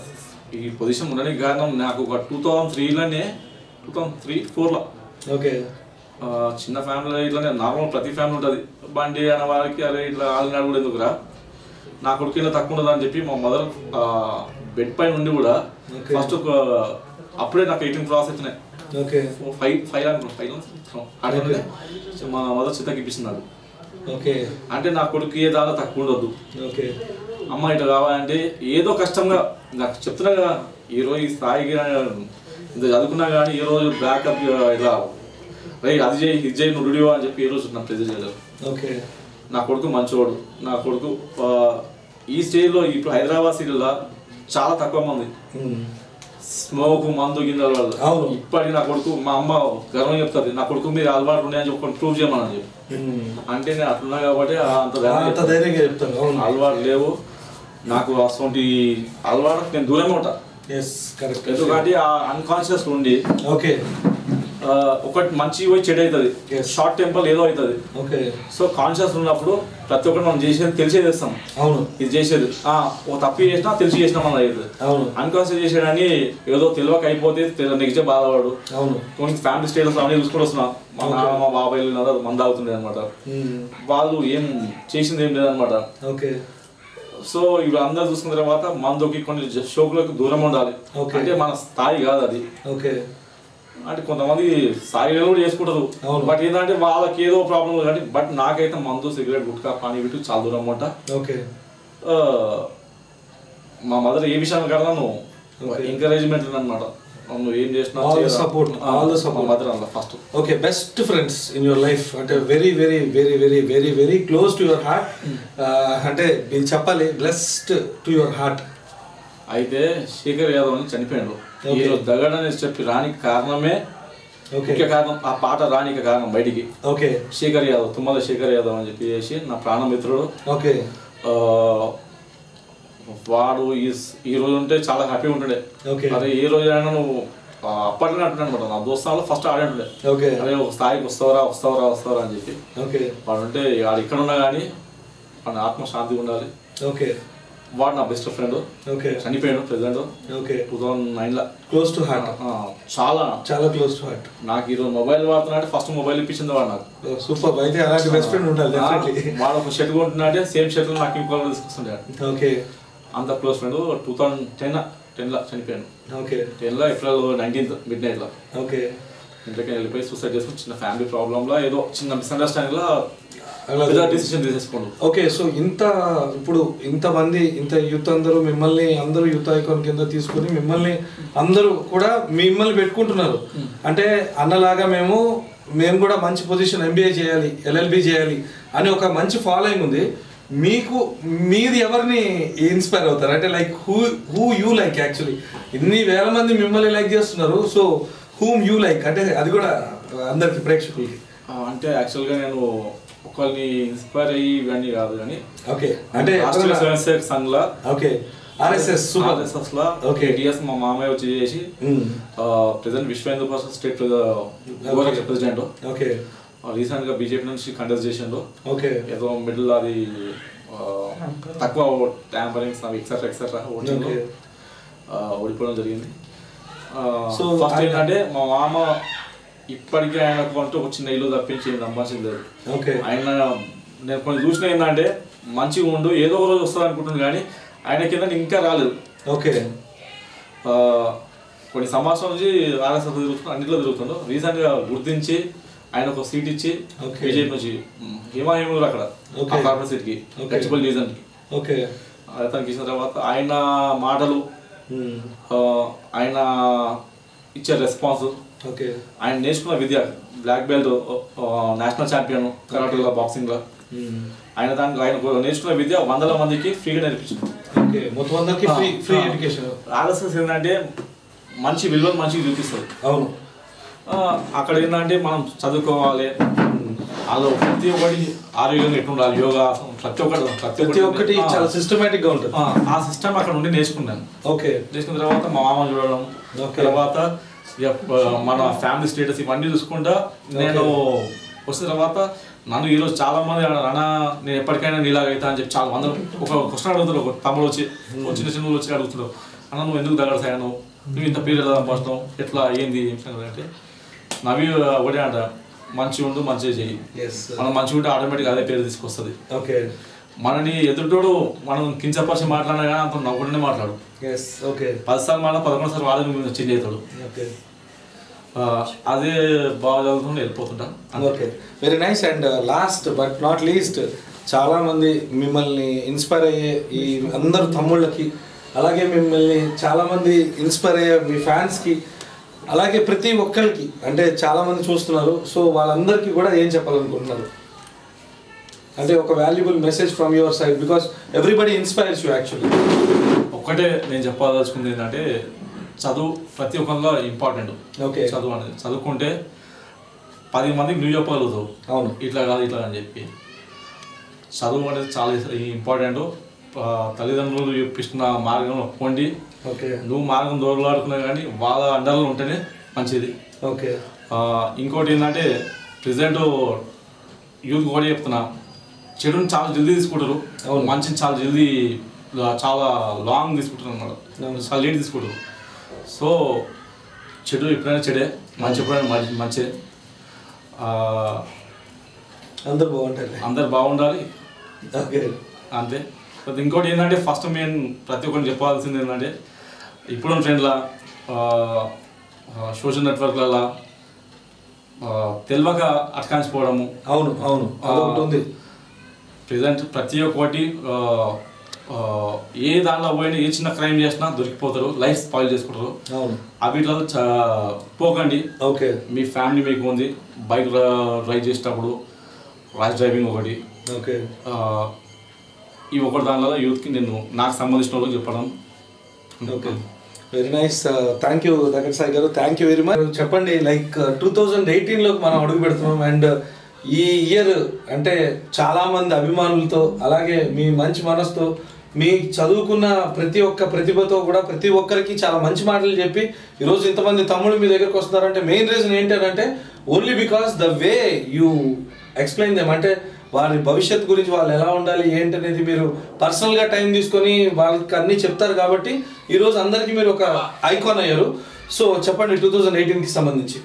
ఈ పొజిషన్ ఉండడానికి కారణం నాకు ఒక టూ థౌజండ్ త్రీలోనే టూ థౌజండ్ త్రీ ఫోర్లో
ఓకే
చిన్న ఫ్యామిలీ ఇట్లానే నార్మల్ ప్రతి ఫ్యామిలీ ఉంటుంది బండి అనే వారికి అరే ఇట్లా ఆలినాడు కూడా ఎందుకురా నా కొడుకు ఇలా తక్కువ ఉండదు అని చెప్పి మా మదర్ బెడ్ పైన ఉండి కూడా
Okay.
ఫస్ట్ ఒక అప్పుడే నాకు ఎయిటీన్ క్లాస్ వచ్చినాయి
ఓకే
ఫైవ్ ఫైవ్ అనుకో ఫైవ్ అట్లా మా మదర్ చిత్తకి ఇప్పిస్తున్నాడు
ఓకే
అంటే నా కొడుకు ఏ దాదా తక్కువ ఉండొద్దు
ఓకే
అమ్మ ఇట్లా కావాలంటే ఏదో కష్టంగా నాకు చెప్తున్నా కదా ఈ రోజు ఈ స్థాయికి ఇంత చదువుకున్నా కానీ ఏ రోజు బ్యాకప్ ఇట్లా రే అది చేయి ఇది చేయి నువ్వు రుడివా అని చెప్పి ఏ రోజు నా ప్రెజర్ చేయలేదు
ఓకే
నా కొడుకు మంచోడు నా కొడుకు ఆ, ఈ స్టేజ్లో ఇప్పుడు హైదరాబాద్ సిటీలో చాలా తక్కువ మంది
మ్మ్.
స్మోక్ మందు గింజల వాళ్ళు
అవును.
ఇప్పటికి నా కొడుకు మా అమ్మ గర్వం చెప్తుంది నా కొడుకు మీద అలవాటు ఉన్నాయని చెప్పి ప్రూవ్ చేయమని చెప్పి
మ్మ్.
అంటే నేను అట్లున్నా కాబట్టి ఆ అంత ధైర్యం
అంత
చెప్తాను.
ధైర్యంగా చెప్తాను అవును
అలవాటు లేవు నాకు అటువంటి అలవాటు నేను దూరమే ఉంటా
ఎస్ కరెక్ట్
ఎందుకంటే ఆ అన్కాన్షియస్ ఉండి
ఓకే
ఆ, ఒకటి మంచి పోయి చెడు అవుతుంది
Yes.
షార్ట్ టెంపర్ ఏదో అవుతుంది
ఓకే
సో కాన్షియస్ ఉన్నప్పుడు ప్రతి ఒక్కటి మనం చేసేది తెలిసే చేస్తాం
అవును
ఇది చేసేది ఆ, ఓ తప్పు చేసినా తెలిసి చేసినా మనం అవుతుంది
అవును
అన్కాన్షియస్ చేసేయడాన్ని ఏదో తెలియక అయిపోతే నెగిటివ్ బాధపడు
అవును
కొన్ని ఫ్యామిలీ స్టేటస్ అవన్నీ చూసుకొని వస్తున్నాం మా
Okay.
నాన్న మా బాబాయ్ మంద అవుతుంది అనమాట
మ్మ్.
వాళ్ళు ఏం చేసింది ఏం లేదనమాట
ఓకే
సో ఇప్పుడు అందరు చూసుకున్న తర్వాత మందుకి కొన్ని జ- షోకులకు దూరం ఉండాలి
Okay.
అంటే మన స్థాయి కాదు అది
ఓకే
అంటే కొంతమంది స్థాయిలో కూడా చేసుకుంటారు
అవును.
బట్ ఏంటంటే వాళ్ళకి ఏదో ప్రాబ్లం కానీ బట్ నాకైతే మందు సిగరెట్ గుట్కా పానీ వీటి చాలా దూరం అంట
ఓకే
మా మదర్ ఏ విషయాన్ని కదా నువ్వు
Okay.
ఎంకరేజ్మెంట్ అనమాట నువ్వు ఏం చేసినా
All the
చేయరా.
support,
ఆ,
all the
మా
support.
మదర్ అన్న first
okay best friends in your life అంటే very very very very very very close to your heart అంటే మీరు చెప్పాలి బ్లెస్డ్ టు యువర్ హార్ట్
అయితే శేఖర్ యాదవ్ అని చనిపోయాడు
Okay.
ఈరోజు దగడని చెప్పి రానికి కారణమే
ఓకే
ముఖ్య కారణం ఆ పాట రానికి కారణం బయటికి
ఓకే
శేఖర్ యాదవ్ తుమ్మల శేఖర్ యాదవ్ అని చెప్పి చేసి నా ప్రాణమిత్రుడు
ఓకే
ఆ, వాడు ఈ ఈ రోజు ఉంటే చాలా హ్యాపీగా ఉంటుండే
ఓకే
అరే ఏ రోజు అయినా నువ్వు ఆ, అప్పట్లోనే అంటున్నాడు అనమాట నా దోస్తాలో ఫస్ట్ ఆడంటుండే
ఓకే
అరే ఒక స్థాయికి వస్తావరా వస్తావరా వస్తావరా అని చెప్పి
ఓకే
వాడు ఉంటే వాడు ఇక్కడ ఉన్నా కానీ వాడి ఆత్మ శాంతి ఉండాలి
ఓకే
వాడు నా బెస్ట్ ఫ్రెండ్
ఓకే
చనిపోయాడు ప్రెసిడెంట్
ఓకే
టూ థౌజండ్ నైన్లో
క్లోజ్ టు హార్ట్
చాలా
చాలా క్లోజ్ టు హార్ట్
నాకు ఈరోజు మొబైల్ వాడుతున్నట్టు ఫస్ట్ మొబైల్ ఇప్పించింది వాడు నాకు
సూపర్ అయితే అలాంటి బెస్ట్ ఫ్రెండ్ ఉండాలి డెఫినెట్లీ
వాడు ఒక షర్ట్ కొంటున్నాడే సేమ్ షర్ట్ నాకు ఇంకో తీసుకొస్తుండే
ఓకే
అంత close friend two thousand ten టెన్లో చనిపోయాను
ఓకే
టెన్లో ఏప్రిల్ నైన్టీన్త్ మిడ్ నైట్లో
ఓకే
ఇంట్లోకి వెళ్ళిపోయి సూసైడ్ చేసుకుని చిన్న ఫ్యామిలీ ప్రాబ్లంలో ఏదో చిన్న మిస్అండర్స్టాండింగ్లో
అలా
పెద్ద డిసిషన్ తీసేసుకోండు
ఓకే సో ఇంత ఇప్పుడు ఇంతమంది ఇంత యూత్ అందరూ మిమ్మల్ని అందరూ యూత్ ఐకాన్ కింద తీసుకొని మిమ్మల్ని అందరూ కూడా మిమ్మల్ని పెట్టుకుంటున్నారు అంటే అన్నలాగా మేము మేము కూడా మంచి పొజిషన్ ఎంబీఏ చేయాలి ఎల్ఎల్బి చేయాలి అని ఒక మంచి ఫాలోయింగ్ ఉంది మీకు మీది ఎవరిని ఇన్స్పైర్ అవుతారు అంటే like who who you like actually ఇన్ని వేల మంది మిమ్మల్ని లైక్ చేస్తున్నారు సో హూమ్ యూ లైక్ అంటే అది కూడా అందరికి ప్రేక్షకులకి
ఆ, అంటే యాక్చువల్గా నేను ఒకరిని ఇన్స్పైర్ అయ్యి ఇవన్నీ కాదు కానీ
ఓకే అంటే
రాష్ట్రీయ స్వయం సేవక్ సంఘ్లో
ఓకే ఆర్ఎస్ఎస్ సూపర్
ఆర్ఎస్ఎస్ లో
Okay.
ఏటీఎస్ మా మామయ్య వచ్చి చేసి present Vishwa Hindu Parishad state president
okay
recent గా బీజేపీ నుంచి కంటెస్ట్ చేసిండు
ఓకే
ఏదో మిడిల్ అది ఆ, తక్కువ ట్యాంపరింగ్స్ అవి ఎక్సెట్రా ఎక్సెట్రా ఓటింగ్
Okay.
ఓడిపోవడం జరిగింది
So,
ఫస్ట్
ఆయన-
ఏంటంటే మా మామ ఇప్పటికీ ఆయనకు అంటూ ఒక చిన్న ఇల్లు తప్పించి నమ్మాల్సింది లేదు
ఓకే
ఆయన నేను కొన్ని చూసిన ఏంటంటే మంచిగా ఉండు ఏదో ఒక రోజు వస్తుంది అనుకుంటున్నాను కానీ ఆయన కింద ఇంకా రాలేదు
ఓకే
ఆ, కొన్ని సంవత్సరాల నుంచి ఆర్ఎస్ఎస్ తిరుగుతుండు అన్నింటిలో తిరుగుతుండు రీసెంట్గా గుర్తించి ఆయన ఒక సీట్ ఇచ్చి
Okay.
బీజేపీ నుంచి హిమాహిమూరు అక్కడ
Okay.
కార్పొరేట్ సీట్కి
Okay.
గచ్చిబల్ డివిజన్కి
ఓకే
అతనికి ఇచ్చిన తర్వాత ఆయన మాటలు ఆ, ఆయన ఇచ్చే రెస్పాన్స్
ఓకే
ఆయన నేర్చుకున్న విద్య బ్లాక్ బెల్ట్ నేషనల్ ఛాంపియన్ కరాటేలో బాక్సింగ్లో ఆయన దానికి ఆయన నేర్చుకున్న విద్య వందల మందికి ఫ్రీగా నేర్పించారు
ఓకే మొత్తం అందరికి ఫ్రీ ఫ్రీ ఎడ్యుకేషన్
ఆర్ఎస్ఎస్ ఏంటంటే మంచి విలువలు మంచిగా చూపిస్తుంది
అవును
ఆ, అక్కడ ఏంటంటే మనం చదువుకోవాలి అందులో ప్రతి ఒక్కటి ఆరోగ్యంగా ఎట్లా ఉండాలి యోగా ప్రతి ఒక్కటి
ప్రతి ఒక్కటి
ఆ,
చాలా సిస్టమేటిక్ గా ఉంటుంది
ఆ, ఆ సిస్టమ్ అక్కడ నుండి నేర్చుకున్నాను
ఓకే
నేర్చుకున్న తర్వాత మా మామ చూడడం
Okay.
తర్వాత ఇక, ఆ, మన ఫ్యామిలీ స్టేటస్ ఇవన్నీ చూసుకుంటా నేను వచ్చిన తర్వాత నన్ను ఈరోజు చాలా మంది అన్న నేను ఎప్పటికైనా నీలాగా అవుతా అని చెప్పి చాలా మంది ఒక క్వశ్చన్ అడుగుతారు ఒక తమ్ముడు వచ్చి ఒక చిన్న చిన్న వాళ్ళు వచ్చి అడుగుతారు అన్న నువ్వు ఎందుకు దగ్గర సాయి నువ్వు నువ్వు ఇంత పేరు ఎలా సంపాదిస్తావు ఎట్లా ఏంది ఏం సంగతి అంటే నవి ఒకటే అంట మంచిగా ఉండు మంచిగా చెయ్యి
ఎస్
మనం మంచిగా ఉంటే ఆటోమేటిక్గా అదే పేరు తీసుకొస్తుంది
ఓకే
మనని ఎదుటోడు మనం కించపరిచి మాట్లాడినా కానీ అంత నవ్వుకుంటూనే మాట్లాడు
ఎస్ ఓకే
పదిసార్లు మళ్ళీ పదకొండు సార్లు వాళ్ళని చేంజ్ అవుతాడు
ఓకే
ఆ, అదే బాగా చదువుతుంటే వెళ్ళిపోతుంటాం
okay very nice and last but not least చాలా మంది మిమ్మల్ని ఇన్స్పైర్ అయ్యే ఈ అందరు తమ్ముళ్ళకి అలాగే మిమ్మల్ని చాలా మంది ఇన్స్పైర్ అయ్యే మీ ఫ్యాన్స్కి అలాగే ప్రతి ఒక్కరికి అంటే చాలా మంది చూస్తున్నారు సో వాళ్ళందరికీ కూడా ఏం చెప్పాలనుకుంటున్నారు అంటే ఒక valuable message from your side because everybody inspires you actually
ఒక్కటే నేను చెప్పదలుచుకుంది ఏంటంటే చదువు ప్రతి ఒక్కరిలో ఇంపార్టెంట్
ఓకే
చదువు అనేది చదువుకుంటే పది మందికి నువ్వు చెప్పగలుగుతావు
అవును
ఇట్లా కాదు ఇట్లా అని చెప్పి చదువు అనేది చాలా ఇంపార్టెంట్ తల్లిదండ్రులు చూపిస్తున్న మార్గంలో పోండి
ఓకే
నువ్వు మార్గం దూరలాడుకున్నా కానీ వాళ్ళ అండర్లో ఉంటేనే మంచిది
ఓకే
ఆ, ఇంకోటి ఏంటంటే ప్రజెంట్ యూత్ కూడా చెప్తున్నా చెడుని చాలా జల్దీ తీసుకుంటారు
అవును.
మంచిని చాలా జల్దీ ఆ, చాలా లాంగ్ తీసుకుంటారు అన్నమాట
అవును.
చాలా లేట్ తీసుకుంటారు సో చెడు ఎప్పుడైనా చెడే మంచి ఎప్పుడైనా మంచి మంచే ఆ,
అందరు బాగుంటారు
అందరు బాగుండాలి
ఓకే
అంతే తర్వాత ఇంకోటి ఏంటంటే ఫస్ట్ మెయిన్ ప్రతి ఒక్కరికి చెప్పాల్సింది ఏంటంటే ఇప్పుడు ట్రెండ్లా సోషల్ నెట్వర్క్లలో తెలియక అటకాంచిపోవడము
అవును అవును అదొకటి ఉంది
ప్రజెంట్ ప్రతి ఒక్కటి ఆ, ఆ, ఏ దానిలో పోయినా ఏ చిన్న క్రైమ్ చేసినా దొరికిపోతారు లైఫ్ స్పాయిల్ చేసుకుంటారు
అవును
అవిట్లో పోకండి
ఓకే
మీ ఫ్యామిలీ మీకు ఉంది బైక్ డ్రైవ్ చేసేటప్పుడు ర్యాష్ డ్రైవింగ్ ఒకటి
ఓకే
ఆ, ఈ ఒకటి దానిలో యూత్కి నేను నాకు సంబంధించిన వాళ్ళకి చెప్పడం
okay very nice thank you దగ్గర సాయి గారు థ్యాంక్ యూ వెరీ మచ్ చెప్పండి లైక్ టూ థౌజండ్ ఎయిటీన్లోకి మనం అడుగు పెడుతున్నాం అండ్ ఈ ఇయర్ అంటే చాలా మంది అభిమానులతో అలాగే మీ మంచి మనసుతో మీ చదువుకున్న ప్రతి ఒక్క ప్రతిభతో కూడా ప్రతి ఒక్కరికి చాలా మంచి మాటలు చెప్పి ఈరోజు ఇంతమంది తమ్ముళ్ళు మీ దగ్గరకు వస్తున్నారంటే మెయిన్ రీజన్ ఏంటంటే only because the way you explain them అంటే వారి భవిష్యత్తు గురించి వాళ్ళు ఎలా ఉండాలి ఏంటనేది మీరు పర్సనల్గా టైం తీసుకొని వాళ్ళకి అన్నీ చెప్తారు కాబట్టి ఈరోజు అందరికీ మీరు ఒక ఐకాన్ అయ్యారు సో చెప్పండి టూ థౌజండ్ ఎయిటీన్కి సంబంధించి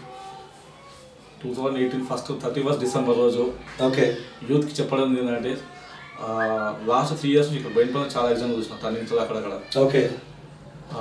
two thousand eighteen first thirty first December రోజు
ఓకే
యూత్కి చెప్పడం ఏంటంటే లాస్ట్ త్రీ ఇయర్స్ నుంచి ఇక్కడ బయట చాలా ఎగ్జామ్ చూసిన టర్నింగ్స్ అక్కడక్కడ
ఓకే
ఆ,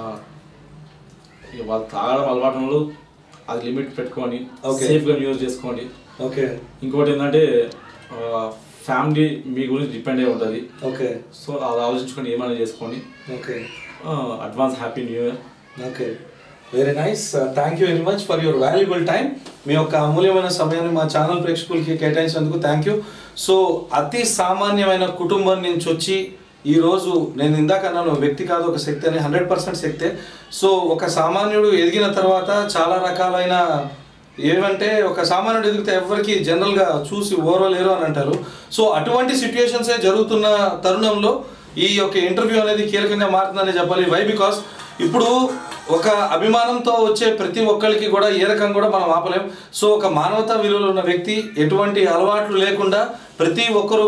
ఇక వాళ్ళు తాగడం అలవాటు వాళ్ళు అది లిమిట్ పెట్టుకొని
Okay.
సేఫ్గా యూజ్ చేసుకోండి
ఓకే
ఇంకోటి ఏంటంటే ఫ్యామిలీ మీ గురించి డిపెండ్ అయి ఉంటుంది
ఓకే
సో అది ఆలోచించుకొని ఏమైనా చేసుకోండి
okay
advance happy new year
okay very nice thank you very much for your valuable time మీ యొక్క అమూల్యమైన సమయాన్ని మా ఛానల్ ప్రేక్షకులకి కేటాయించినందుకు థ్యాంక్ యూ సో అతి సామాన్యమైన కుటుంబం నుంచి వచ్చి ఈ రోజు నేను ఇందాక అన్నాను వ్యక్తి కాదు ఒక శక్తి అని హండ్రెడ్ పర్సెంట్ శక్తే సో ఒక సామాన్యుడు ఎదిగిన తర్వాత చాలా రకాలైన ఏమంటే ఒక సామాన్యుడు ఎదిగితే ఎవరికి జనరల్గా చూసి ఓర్వలేరు అని అంటారు సో అటువంటి సిచ్యుయేషన్సే జరుగుతున్న తరుణంలో ఈ యొక్క ఇంటర్వ్యూ అనేది కీలకంగా మారుతుందని చెప్పాలి వై బికాస్ ఇప్పుడు ఒక అభిమానంతో వచ్చే ప్రతి ఒక్కరికి కూడా ఏ రకంగా కూడా మనం ఆపలేం సో ఒక మానవతా విలువలు ఉన్న వ్యక్తి ఎటువంటి అలవాట్లు లేకుండా ప్రతి ఒక్కరూ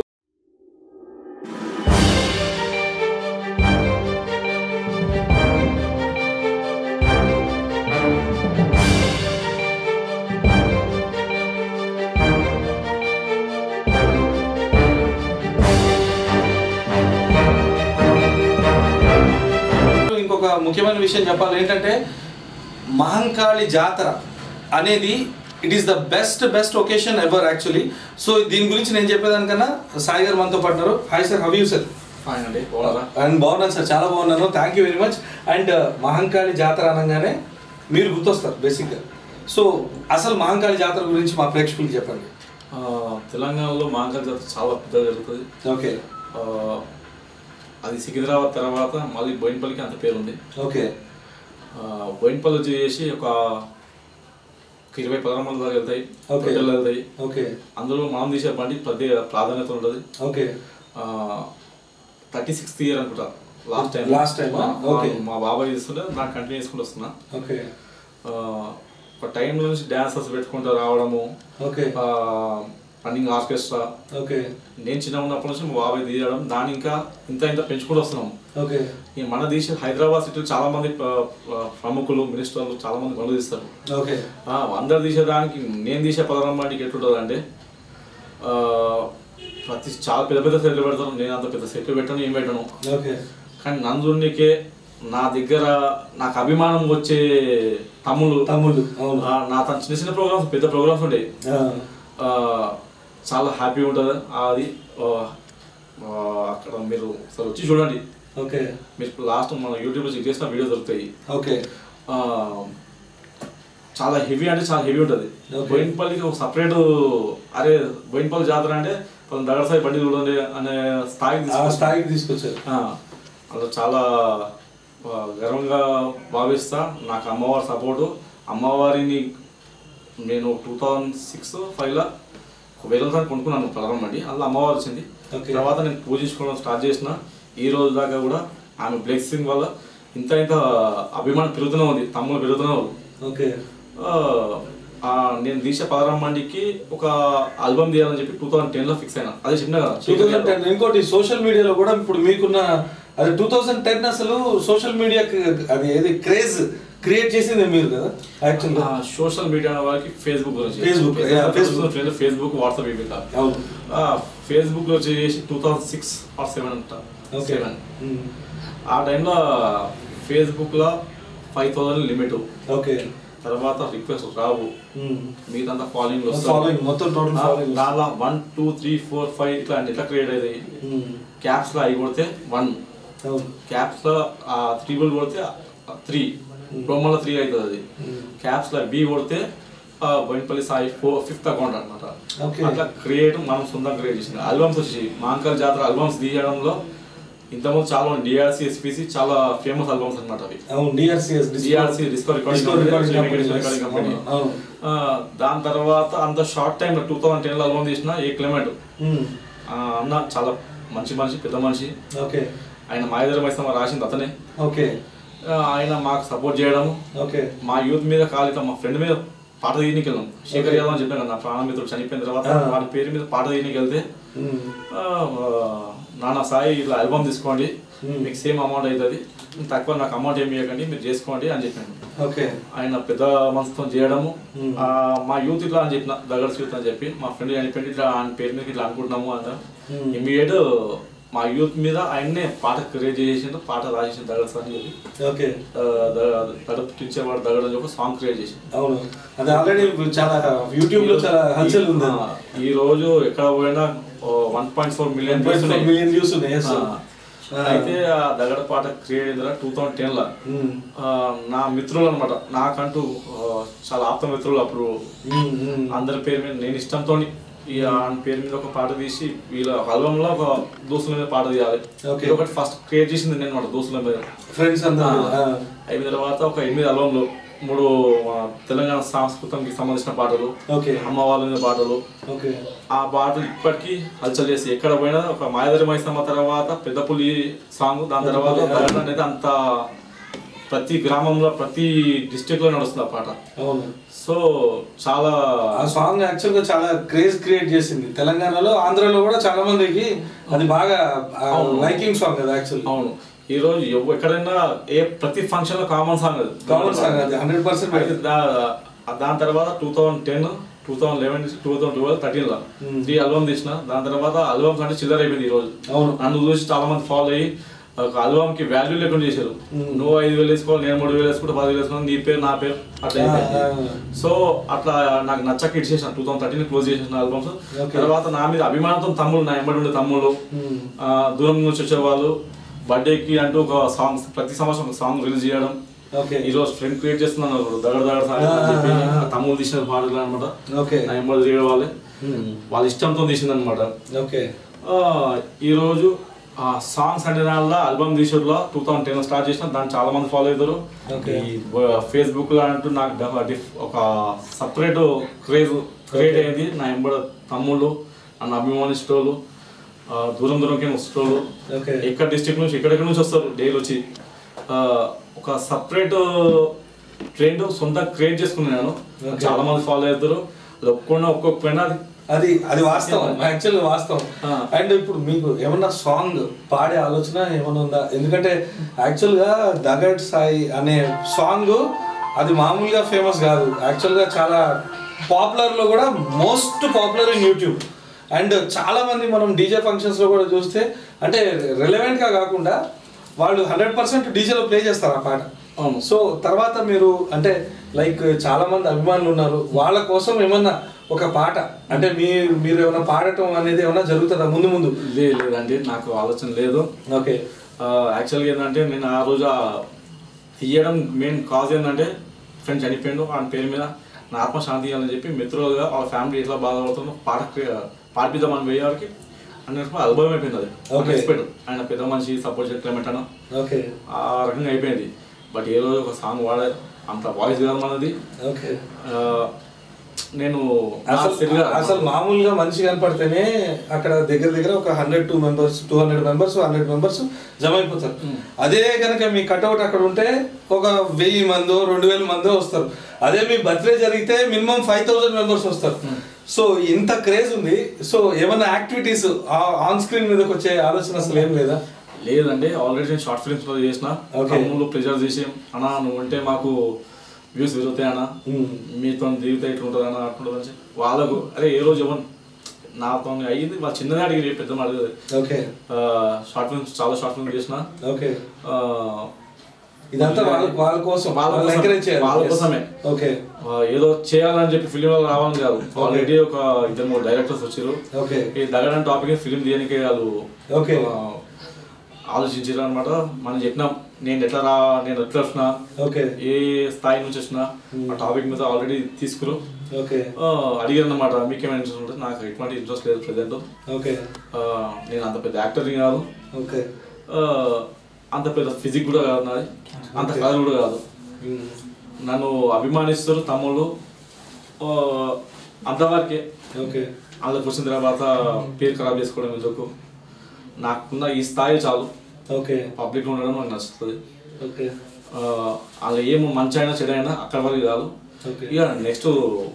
ఇంకొక ముఖ్యమైన విషయం చెప్పాలి ఏంటంటే మహంకాళి జాతర అనేది it is the best best occasion ever actually so దీని గురించి నేను చెప్పేదానికన్నా సాయి గారు మనతో పడ్డారు hi sir how you sir
fine అండి బాగున్నారా
అండ్ బాగున్నాను సార్ చాలా బాగున్నాను thank you very much and Mahankali Jatara అనగానే మీరు గుర్తొస్తారు బేసిక్గా సో అసలు మహంకాళి జాతర గురించి మా ప్రేక్షకులకి చెప్పండి
ఆ, తెలంగాణలో మాంకల్ జాతర చాలా పెద్దగా జరుగుతుంది
ఓకే
ఆ, అది సికింద్రాబాద్ తర్వాత మళ్ళీ బోయినపల్లికి అంత పేరు ఉంది
ఓకే
ఆ, బోయినపల్లి వచ్చేసి ఒక ఒక ఇరవై పదహారు మంది దాకా వెళ్తాయి
Okay.
హోటల్ వెళ్తాయి
ఓకే
అందులో మనం తీసే బండి ప్రత్యేక ప్రాధాన్యత ఉంటుంది
ఓకే
థర్టీ సిక్స్త్ ఇయర్ అనుకుంటా లాస్ట్ టైం
Last time ఆ? Okay.
మా బాబాయ్ చేస్తుంటే నాకు కంటిన్యూ చేసుకుంటూ వస్తున్నా
ఓకే
ఆ, ఒక టైంలో నుంచి డ్యాన్సర్స్ పెట్టుకుంటూ రావడము
ఓకే
ఆ, రన్నింగ్ ఆర్కెస్ట్రా
ఓకే
నేను చిన్న ఉన్నప్పటి నుంచి మా బాబాయ్ తీయడం దాన్ని ఇంకా ఇంత ఇంత పెంచుకుంటూ వస్తున్నాం
ఓకే
ఈ మన దేశ హైదరాబాద్ సిటీలో చాలా మంది ప్ర- ప్ర- ప్రముఖులు మినిస్టర్లు చాలా మంది పనులు తీస్తారు
ఓకే
ఆ, అందరు తీసేదానికి నేను తీసే పదరం వాటికి ఎట్లుంటుంది అంటే ప్రతి చాలా పెద్ద పెద్ద సెట్లు పెడతాను నేను అంత పెద్ద సెట్లు పెట్టను ఏం పెట్టను
ఓకే
కానీ నందునికే నా దగ్గర నాకు అభిమానం వచ్చే తమ్ముళ్ళు
తమ్ముళ్ళు అవును
ఆ, నా తన చిన్న చిన్న ప్రోగ్రామ్స్ పెద్ద ప్రోగ్రామ్స్ ఉంటాయి
ఆ,
ఆ, చాలా హ్యాపీ ఉంటుంది అది ఆ, ఆ, అక్కడ మీరు ఒకసారి వచ్చి చూడండి
ఓకే
మీరు లాస్ట్ మన యూట్యూబ్లో చెక్ చేసిన వీడియో దొరుకుతాయి
ఓకే
ఆ, చాలా హెవీ అంటే చాలా హెవీ ఉంటుంది
Okay.
బోయినపల్లికి ఒక సపరేట్ అరే బోయినపల్లి జాతర అంటే కొంచెం దగ్గర సాయి బండి చూడండి అనే స్థాయికి
ఆ
తీసుకొచ్చారు.
స్థాయికి తీసుకొచ్చారు
ఆ, అలా చాలా ఆ, గర్వంగా భావిస్తా నాకు అమ్మవారి సపోర్టు అమ్మవారిని నేను టూ థౌజండ్ సిక్స్ ఫైవ్లో వేల సార్లు కొనుక్కున్నాను ప్రారంభం అండి అందులో అమ్మవారు వచ్చింది
Okay.
తర్వాత నేను పూజించుకోవడం స్టార్ట్ చేసిన ఈ రోజు దాకా కూడా ఆమె బ్లెస్సింగ్ వల్ల ఇంత ఇంత అభిమానం పెరుగుతూనే ఉంది తమ్ముడు పెరుగుతూనే ఉంది
ఓకే
ఆ, ఆ, నేను తీసే పదరాం మండికి ఒక ఆల్బమ్ తీయాలని చెప్పి టూ థౌసండ్ టెన్లో ఫిక్స్ అయినా అదే చెప్పిన కదా
టూ థౌజండ్ టెన్ ఇంకోటి సోషల్ మీడియాలో కూడా ఇప్పుడు మీకున్న అది టూ థౌజండ్ టెన్ అసలు సోషల్ మీడియాకి అది ఏది క్రేజ్ క్రియేట్ చేసింది మీరు కదా యాక్చువల్గా
సోషల్ మీడియా వాళ్ళకి ఫేస్బుక్ గురించి
Facebook, yeah, Facebook.
Facebook Facebook WhatsApp ఇవి కాదు
అవును
ఫేస్బుక్ లో చేసి two thousand six or seven అంట
ఓకే
సెవెన్ ఆ టైంలో ఫేస్బుక్ లో ఫైవ్ థౌసండ్ లిమిట్
ఓకే
తర్వాత రిక్వెస్ట్ రావు మిగతా ఫాలోయింగ్
ఫాలోయింగ్ మొత్తం టోటల్ ఫాలోయింగ్
దానిలో one two three four five ఇట్లా అంటే ఎట్లా క్రియేట్ అయ్యాయి క్యాప్స్ లో అవి కొడితే వన్
అవును
క్యాప్స్ లో ఆ త్రిబుల్ కొడితే త్రీ ప్రోమోలో త్రీ అవుతుంది అది క్యాప్స్ లో బి కొడితే ఆ, Boinapalli Sai four fifth account అనమాట
Okay.
అట్లా క్రియేట్ మనం సొంతంగా క్రియేట్ చేసింది ఆల్బమ్స్ వచ్చి మాంకల్ జాతర ఆల్బమ్స్ తీయడంలో ఇంతకుముందు చాలా డిఆర్సి ఎస్పిసి చాలా ఫేమస్ ఆల్బమ్స్ అనమాట అవి
అవును DRCS
DRC disco
disco recording
recording company
అవును
దాని తర్వాత అంత షార్ట్ టైం టూ థౌసండ్ టెన్లో ఆల్బమ్ తీసిన ఏ క్లైమేట్
మ్మ్.
అన్న చాలా మంచి మనిషి పెద్ద మనిషి
ఓకే
ఆయన మాయదర మైసమ్మ రాసింది అతనే
ఓకే
ఆ, ఆయన మాకు సపోర్ట్ చేయడం
ఓకే
మా యూత్ మీద కాలిత మా ఫ్రెండ్ మీద పాట తీయనికి వెళ్ళాం శేఖర్ యాదవ్ అని చెప్పాను కదా నా ప్రాణమిత్రుడు చనిపోయిన తర్వాత
ఆ.
వాడి పేరు మీద పాట తీయనికి వెళ్తే
మ్మ్.
ఆ, ఆ, నాన్న సాయి ఇట్లా ఆల్బమ్ తీసుకోండి
Hmm.
మీకు సేమ్ అమౌంట్ అవుతుంది తక్కువ నాకు అమౌంట్ ఏమి ఇవ్వకండి మీరు చేసుకోండి అని చెప్పాను
ఓకే
ఆయన పెద్ద మనసుతో చేయడము
Hmm.
ఆ, మా యూత్ ఇట్లా అని చెప్పిన దగ్గర యూత్ అని చెప్పి మా ఫ్రెండ్ చనిపోయింది ఇట్లా ఆయన పేరు మీద ఇట్లా అనుకుంటున్నాము అంట
Hmm.
ఇమీడియట్ మా యూత్ మీద ఆయన్నే పాట క్రియేట్ చేసిండు పాట రాసేసిండు దగ్గర సార్ అని చెప్పి
ఓకే
తడుపుటించేవాడు దగ్గర అని చెప్పి సాంగ్ క్రియేట్ చేసి
అవును అది ఆల్రెడీ చాలా యూట్యూబ్ లో చాలా హల్చల్ ఉంది
ఆ, ఈ రోజు ఎక్కడ పోయినా one point four million
million views ఉన్నాయి yes.
అయితే ఆ దగ్గర పాట క్రియేట్ అయిన టూ థౌసండ్ టెన్ లో
మ్మ్.
ఆ, నా మిత్రులు అనమాట నాకంటూ ఆ, చాలా ఆప్త మిత్రులు అప్పుడు
మ్మ్. మ్మ్.
అందరి పేరు మీద నేను ఇష్టంతో ఈ ఆయన పేరు మీద ఒక పాట తీసి వీళ్ళ album లో ఒక దోస్తుల మీద పాట తీయాలి
Okay.
ఇది ఒకటి ఫస్ట్ క్రియేట్ చేసింది నేను అనమాట దోస్తుల మీద
ఫ్రెండ్స్ అందరూ ఆ.
అయిన తర్వాత ఒక ఎనిమిది ఆల్బంలు మూడు ఆ, తెలంగాణ సంస్కృతంకి సంబంధించిన పాటలు
ఓకే
అమ్మ వాళ్ళ మీద పాటలు
ఓకే
ఆ పాటలు ఇప్పటికీ హల్చల్ చేసి ఎక్కడ పోయినా ఒక మాయదరి మైసమ్మ తర్వాత పెద్ద పులి సాంగ్ దాని తర్వాత
పెద్ద పులి,
దగడ అనేది అంత ప్రతి గ్రామంలో ప్రతి డిస్ట్రిక్ట్ లో నడుస్తుంది ఆ పాట
అవును
సో చాలా
ఆ సాంగ్ యాక్చువల్ గా చాలా క్రేజ్ క్రియేట్ చేసింది తెలంగాణలో ఆంధ్రాలో కూడా చాలా మందికి అది బాగా
అవును.
లైకింగ్ సాంగ్ కదా యాక్చువల్
అవును ఈ రోజు ఎవ- ఎక్కడైనా ఏ ప్రతి ఫంక్షన్ లో కామన్ సాంగ్ అది
కామన్ సాంగ్ అది హండ్రెడ్ పర్సెంట్
అయితే దా- దాని తర్వాత two thousand ten two thousand eleven two thousand twelve thirteen లో
Hmm.
త్రీ ఆల్బమ్ తీసిన దాని తర్వాత ఆల్బమ్స్ అంటే చిల్లర అయిపోయింది ఈ రోజు
అవును
నన్ను చూసి చాలా మంది ఫాలో అయ్యి ఒక ఆల్బమ్ కి వాల్యూ లేకుండా చేశారు
Hmm.
నువ్వు ఐదు వేలు వేసుకోవాలి నేను మూడు వేలు వేసుకుంటే పది వేలు వేసుకున్నాను నీ పేరు నా పేరు అట్లా
ఆ,
అయిపోయింది
ఆ.
సో అట్లా నాకు నచ్చక ఇట్ చేసిన టూ థౌసండ్ థర్టీన్ క్లోజ్ చేసిన ఆల్బమ్స్
Okay.
తర్వాత నా మీద అభిమానంతో తమ్ముళ్ళు నా ఎంబడి ఉండే తమ్ముళ్ళు
మ్మ్.
ఆ, దూరం నుంచి వచ్చేవాళ్ళు బర్త్డేకి అంటూ ఒక సాంగ్ ప్రతి సంవత్సరం ఒక సాంగ్ రిలీజ్ చేయడం
ఓకే
ఈ రోజు ఫ్రెండ్ క్రియేట్ చేస్తున్నాను దగడ దగడ సాంగ్ అని చెప్పి
ఆ, ఆ, ఆ.
తమ్ముడు తీసిన పాటలు అనమాట
ఓకే
నా ఎంబడి తీయడం వాళ్ళే
మ్మ్.
వాళ్ళ ఇష్టంతో తీసింది అనమాట
ఓకే
ఈరోజు ఆ సాంగ్స్ అంటే దానిలో ఆల్బమ్ తీసుడులో టూ థౌసండ్ టెన్ స్టార్ట్ చేసిన దాన్ని చాలా మంది ఫాలో అవుతారు
Okay.
ఈ ఫేస్బుక్ లో అంటూ నాకు డ- డిఫ్- ఒక సపరేట్ క్రేజ్ క్రియేట్
Okay.
అయింది నా ఎంబడ తమ్ముళ్ళు నన్ను అభిమానిస్తోళ్ళు ఆ, దూరం దూరంకి వస్తోళ్ళు
Okay.
ఎక్కడ డిస్ట్రిక్ట్ నుంచి ఎక్కడెక్కడ నుంచి వస్తారు డైలీ వచ్చి ఆ, ఒక సపరేట్ ట్రెండ్ సొంత క్రియేట్ చేసుకున్నాను
Okay.
చాలా మంది ఫాలో అవుతారు అది ఒక్కొక్క ఒక్కొక్క పైన అది
అది అది వాస్తవం యాక్చువల్ వాస్తవం
ఆ.
అండ్ ఇప్పుడు మీకు ఏమన్నా సాంగ్ పాడే ఆలోచన ఏమన్నా ఉందా ఎందుకంటే యాక్చువల్గా దగడ్ సాయి అనే సాంగ్ అది మామూలుగా ఫేమస్ కాదు యాక్చువల్గా చాలా పాపులర్లో కూడా most popular in YouTube and చాలా మంది మనం డీజే ఫంక్షన్స్లో కూడా చూస్తే అంటే రిలవెంట్గా కాకుండా వాళ్ళు హండ్రెడ్ పర్సెంట్ డీజేలో ప్లే చేస్తారు ఆ పాట
అవును.
సో తర్వాత మీరు అంటే లైక్ చాలా మంది అభిమానులు ఉన్నారు వాళ్ళ కోసం ఏమన్నా ఒక పాట అంటే మీ మీరు ఏమైనా పాడటం అనేది ఏమైనా జరుగుతుందా ముందు ముందు
లేదు లేదండి నాకు ఆలోచన లేదు
ఓకే
యాక్చువల్గా ఏంటంటే నేను ఆ రోజు ఆ తీయడం మెయిన్ కాజ్ ఏంటంటే ఫ్రెండ్ చనిపోయిండు ఆయన పేరు మీద నా ఆత్మ శాంతి ఇవ్వాలని చెప్పి మిత్రులుగా వాళ్ళ ఫ్యామిలీ ఎట్లా బాధపడుతుందో పాట పాడిపిద్దామని పోయేవారికి అన్నట్టు అనుభవం అయిపోయింది అది
Okay.
ఎక్స్పెక్ట్ ఆయన పెద్ద మనిషి సపోర్ట్ క్లైమేట్ అన్న
ఓకే
ఆ రకంగా అయిపోయింది బట్ ఏ రోజు ఒక సాంగ్ వాడే అంత వాయిస్ కాదు మనది
ఓకే
ఆ, నేను
అసలు
నాకు తెలియదు.
అసలు మామూలుగా మనిషి కనపడితేనే అక్కడ దగ్గర దగ్గర ఒక hundred two members two hundred members hundred members జమ అయిపోతారు అదే కనుక మీ కట్అవుట్ అక్కడ ఉంటే ఒక వెయ్యి మందో రెండు వేల మందో వస్తారు అదే మీ బర్త్డే జరిగితే మినిమం ఫైవ్ థౌసండ్ మెంబర్స్ వస్తారు సో ఇంత క్రేజ్ ఉంది సో ఏమైనా యాక్టివిటీస్ ఆన్ స్క్రీన్ మీదకి వచ్చే ఆలోచన అసలు ఏం లేదా
లేదండి ఆల్రెడీ నేను షార్ట్ ఫిల్మ్స్ లో చేసిన
Okay.
తమ్ముళ్ళు ప్రెజర్ చేసి అన్నా నువ్వు ఉంటే మాకు వ్యూస్ పెరుగుతాయి అన్న
Hmm.
మీతో దిగితే ఇట్లా ఉంటుంది అన్న అట్లా అని చెప్పి వాళ్ళకు అరే ఏ రోజు ఎవరు నాతో అయ్యింది వాళ్ళ చిన్నగా అడిగి పెద్ద అడిగేది
ఓకే
షార్ట్ ఫిల్మ్స్ చాలా షార్ట్ ఫిల్మ్స్ చేసిన
ఓకే
ఆ,
ఇదంతా వాళ్ళ వాళ్ళ కోసం
వాళ్ళ
వాళ్ళని
కోసం-
ఎంకరేజ్ చేయాలి
వాళ్ళ
Yes.
కోసమే.
ఓకే
ఆ, ఏదో చేయాలని చెప్పి ఫిలిం రావాలని కాదు ఆల్రెడీ ఒక ఇద్దరు మూడు డైరెక్టర్స్ వచ్చారు
ఓకే
ఈ దగడని టాపిక్ ఫిలిం తీయడానికి వాళ్ళు
Okay.
ఆ, ఆలోచించారు అనమాట మనం చెప్పినాం నేను ఎట్లా రా నేను ఎట్లా వచ్చినా
ఓకే
ఏ స్థాయి నుంచి వచ్చినా ఆ టాపిక్ మీద ఆల్రెడీ తీసుకురు
ఓకే
అడిగారు అనమాట మీకేమైనా ఇంట్రెస్ట్ ఉంటుంది నాకు ఎటువంటి ఇంట్రెస్ట్ లేదు ప్రజెంట్
ఓకే
నేను అంత పెద్ద యాక్టర్ని కాదు
ఓకే
ఆ, అంత పెద్ద ఫిజిక్ కూడా కాదు నాది అంత కథ కూడా కాదు
మ్మ్.
నన్ను అభిమానిస్తారు తమ్ముళ్ళు ఆ, అంతవరకే
ఓకే
వాళ్ళకి వచ్చిన తర్వాత పేరు ఖరాబ్ చేసుకోవడం ఎందుకు నాకున్న ఈ స్థాయి చాలు
ఓకే
పబ్లిక్ ఉండడం నాకు నచ్చుతుంది
ఓకే
ఆ, వాళ్ళు ఏం మంచి అయినా చెడు అయినా అక్కడ వరకు కాదు
ఓకే
ఇక నెక్స్ట్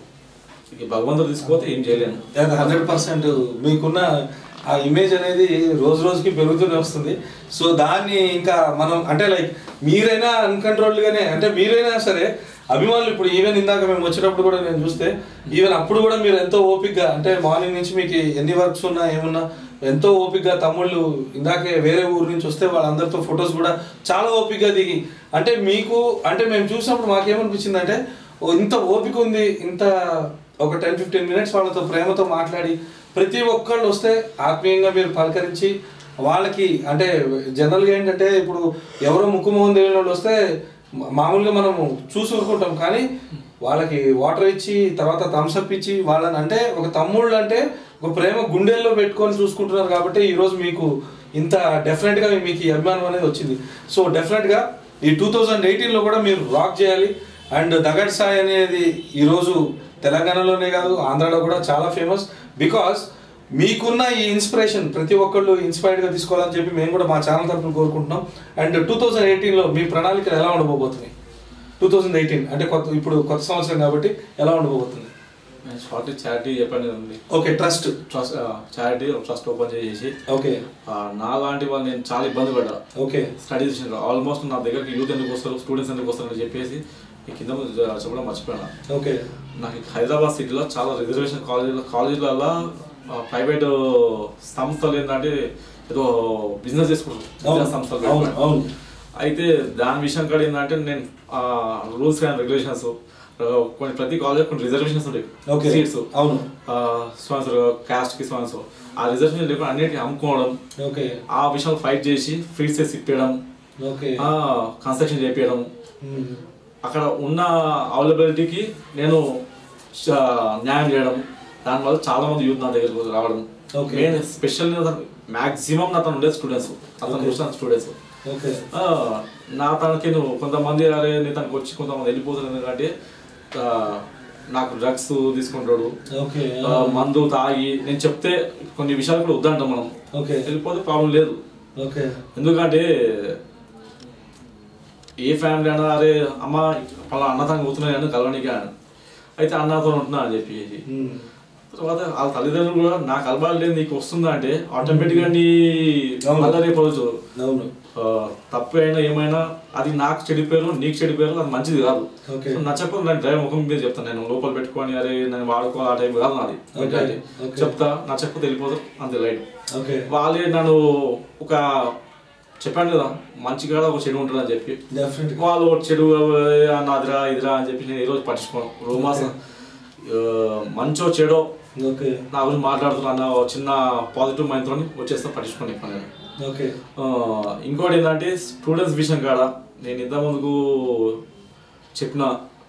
ఇక భగవంతుడు తీసుకుపోతే ఏం చేయలేను
హండ్రెడ్ పర్సెంట్ మీకున్న ఆ ఇమేజ్ అనేది రోజు రోజుకి పెరుగుతూనే వస్తుంది సో దాన్ని ఇంకా మనం అంటే లైక్ మీరైనా అన్కంట్రోల్డ్గానే అంటే మీరైనా సరే అభిమానులు ఇప్పుడు ఈవెన్ ఇందాక మేము వచ్చేటప్పుడు కూడా నేను చూస్తే ఈవెన్ అప్పుడు కూడా మీరు ఎంతో ఓపిక్గా అంటే మార్నింగ్ నుంచి మీకు ఎన్ని వర్క్స్ ఉన్నా ఏమున్నా ఎంతో ఓపిక్గా తమ్ముళ్ళు ఇందాకే వేరే ఊరు నుంచి వస్తే వాళ్ళందరితో ఫొటోస్ కూడా చాలా ఓపిక్గా దిగి అంటే మీకు అంటే మేము చూసినప్పుడు మాకేమనిపించింది అంటే ఓ ఇంత ఓపిక ఉంది ఇంత ఒక టెన్ ఫిఫ్టీన్ మినిట్స్ వాళ్ళతో ప్రేమతో మాట్లాడి ప్రతి ఒక్కళ్ళు వస్తే ఆత్మీయంగా మీరు పలకరించి వాళ్ళకి అంటే జనరల్గా ఏంటంటే ఇప్పుడు ఎవరో ముక్కు మొహం తెలియని వాళ్ళు వస్తే మా- మామూలుగా మనము చూసి ఊరుకుంటాం కానీ వాళ్ళకి వాటర్ ఇచ్చి తర్వాత థమ్స్అప్ ఇచ్చి వాళ్ళని అంటే ఒక తమ్ముళ్ళు అంటే ఒక ప్రేమ గుండెల్లో పెట్టుకొని చూసుకుంటున్నారు కాబట్టి ఈరోజు మీకు ఇంత డెఫినెట్గా మీకు ఈ అభిమానం అనేది వచ్చింది సో డెఫినెట్గా ఈ టూ థౌజండ్ ఎయిటీన్లో కూడా మీరు రాక్ చేయాలి అండ్ దగడ్ సాయ్ అనేది ఈరోజు తెలంగాణలోనే కాదు ఆంధ్రాలో కూడా చాలా ఫేమస్ బికాస్ మీకున్న ఈ ఇన్స్పిరేషన్ ప్రతి ఒక్కళ్ళు ఇన్స్పైర్డ్గా తీసుకోవాలని చెప్పి మేము కూడా మా ఛానల్ తరఫున కోరుకుంటున్నాం అండ్ టూ థౌజండ్ ఎయిటీన్లో మీ ప్రణాళికలు ఎలా ఉండబోతున్నాయి టూ థౌజండ్ ఎయిటీన్ అంటే కొత్త ఇప్పుడు కొత్త సంవత్సరం కాబట్టి ఎలా ఉండబోతుంది
నేను షార్ట్ చారిటీ చెప్పండి ఉంది
okay trust
trust charity trust open చేసి
ఓకే
ఆ, నా లాంటి వాళ్ళు నేను చాలా ఇబ్బంది పడ్డా
ఓకే
స్టడీస్ విషయంలో ఆల్మోస్ట్ నా దగ్గరికి యూత్ ఎందుకు వస్తారు స్టూడెంట్స్ ఎందుకు వస్తారు అని చెప్పేసి ఈ కింద చెప్పడం మర్చిపోయాను
ఓకే
నాకు ఈ హైదరాబాద్ సిటీలో చాలా రిజర్వేషన్ కాలేజీలో కాలేజీలలో ప్రైవేట్ సంస్థలు ఏంటంటే ఏదో బిజినెస్ చేసుకుంటారు బిజినెస్ సంస్థలు
అవును
పెట్టుకొని.
అవును
అయితే దాని విషయం కాడ ఏంటంటే నేను రూల్స్ అండ్ రెగ్యులేషన్స్ కొన్ని ప్రతి కాలేజ్ కొన్ని రిజర్వేషన్స్ ఉంటాయి
ఓకే
సీట్స్
అవును
స్పాన్సర్ కాస్ట్ కి స్పాన్సర్ ఆ రిజర్వేషన్ లేకుండా అన్నిటికీ అమ్ముకోవడం
ఓకే
ఆ విషయంలో ఫైట్ చేసి ఫ్రీ సెస్ ఇప్పేయడం
ఓకే
కన్స్ట్రక్షన్ చేపించడం
మ్మ్.
అక్కడ ఉన్న అవైలబిలిటీకి నేను శ- న్యాయం చేయడం దానివల్ల చాలా మంది యూత్ నా దగ్గరకు రావడం
Okay.
నేను స్పెషల్ మాక్సిమం నా తను ఉండే స్టూడెంట్స్ అతను
Okay.
చూసిన స్టూడెంట్స్
ఓకే
నా తనకి నువ్వు కొంతమంది అరే నీ తనకు వచ్చి కొంతమంది వెళ్ళిపోతారు ఎందుకంటే ఆ, నాకు డ్రగ్స్ తీసుకుంటాడు
ఓకే
ఆ, మందు తాగి నేను చెప్తే కొన్ని విషయాలు కూడా వద్దంటాం మనం
ఓకే
వెళ్ళిపోతే ప్రాబ్లం లేదు
ఓకే
ఎందుకంటే ఏ ఫ్యామిలీ అన్నా అరే అమ్మ పలా అన్నతానికి పోతున్నాయి అని కలవనికి అని అయితే అన్నతో ఉంటున్నా అని చెప్పి
మ్మ్.
తర్వాత వాళ్ళ తల్లిదండ్రులు కూడా నాకు అలవాటు లేదు నీకు వస్తుందా అంటే ఆటోమేటిక్గా నీ
అవును.
మళ్ళీ రేపు రోజు
అవును
ఆ, తప్పు అయినా ఏమైనా అది నాకు చెడిపోయారు నీకు చెడిపోయారు అది మంచిది కాదు
Okay.
సో నచ్చకపోతే నేను డ్రైవ్ ముఖం మీద చెప్తాను నేను లోపల పెట్టుకొని అరే నేను వాడుకోవాలి ఆ టైం కాదు నాది
Okay.
mentality.
Okay.
చెప్తా నచ్చకపోతే వెళ్ళిపోతారు అంతే లైట్
ఓకే
వాళ్ళే నన్ను ఒక చెప్పాను కదా మంచి కాడ ఒక చెడు ఉంటుంది అని చెప్పి
డెఫినెట్
వాళ్ళు ఒక చెడు ఆ, నాదిరా ఇదిరా అని చెప్పి నేను ఈ రోజు పట్టించుకోను రోమాస మంచో చెడో
ఓకే
నా గురించి మాట్లాడుతున్నా అన్న ఒక చిన్న పాజిటివ్ మైండ్తో వచ్చేస్తా పట్టించుకోను ఎక్కువ నేను
ఓకే
ఆ, ఇంకోటి ఏంటంటే స్టూడెంట్స్ విషయం కాడ నేను ఇంత ముందుకు చెప్పిన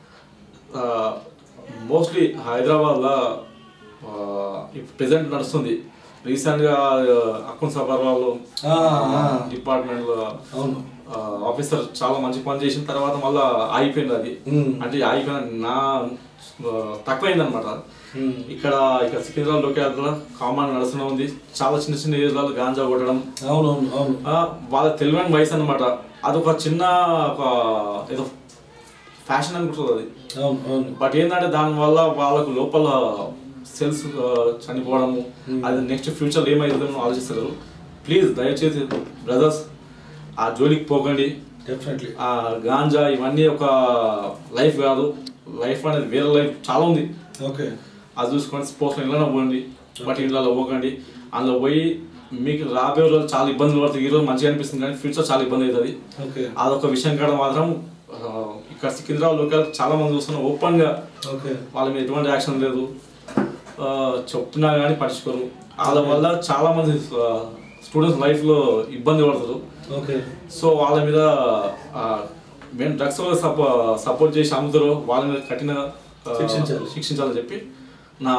మోస్ట్లీ హైదరాబాద్లో ఇప్పుడు ప్రెసెంట్ నడుస్తుంది రీసెంట్గా అకౌంట్ సభర్ వాళ్ళు
ఆ, ఆ.
డిపార్ట్మెంట్లో
అవును
ఆఫీసర్ చాలా మంచి పని చేసిన తర్వాత మళ్ళీ ఆగిపోయింది అది
మ్మ్.
అంటే ఆగిపోయిన నా తక్కువైంది అనమాట
మ్మ్.
ఇక్కడ ఇక్కడ సికింద్రాబాద్ లోకేయాత్ర కామన్ నడుస్తూనే ఉంది చాలా చిన్న చిన్న ఏరియాలో గాంజా కొట్టడం
అవునవును అవును
ఆ, వాళ్ళ తెలివైన వయసు అనమాట అదొక చిన్న ఒక ఏదో ఫ్యాషన్ అనుకుంటుంది అది
అవును అవును
బట్ ఏంటంటే దానివల్ల వాళ్ళకు లోపల సెల్స్ చనిపోవడము అది నెక్స్ట్ ఫ్యూచర్ ఏమైతుందని ఆలోచిస్తారు ప్లీజ్ దయచేసి బ్రదర్స్ ఆ జోలికి పోకండి
డెఫినెట్లీ
ఆ గాంజా ఇవన్నీ ఒక లైఫ్ కాదు లైఫ్ అనేది వేరే లైఫ్ చాలా ఉంది
ఓకే
అది చూసుకొని స్పోర్ట్స్లో ఇళ్ళలో పోండి బట్ ఇళ్ళలో పోకండి అందులో పోయి మీకు రాబోయే రోజు చాలా ఇబ్బందులు పడుతుంది ఈ రోజు మంచిగా అనిపిస్తుంది కానీ ఫ్యూచర్ చాలా ఇబ్బంది అవుతుంది
ఓకే
అదొక విషయం కాడ మాత్రం ఆ, ఇక్కడ సికింద్రాబాద్ లోకల్ చాలా మంది చూస్తున్నారు ఓపెన్గా
ఓకే
వాళ్ళ మీద ఎటువంటి యాక్షన్ లేదు ఆ, చెప్తున్నా కానీ పట్టించుకోరు వాళ్ళ వల్ల చాలా మంది స్టూడెంట్స్ లైఫ్లో ఇబ్బంది పడతారు
ఓకే
సో వాళ్ళ మీద ఆ, మేము డ్రగ్స్ సపో సపోర్ట్ చేసి అమ్ముతారో వాళ్ళ మీద కఠిన ఆ,
శిక్షించాలి.
శిక్షించాలని చెప్పి నా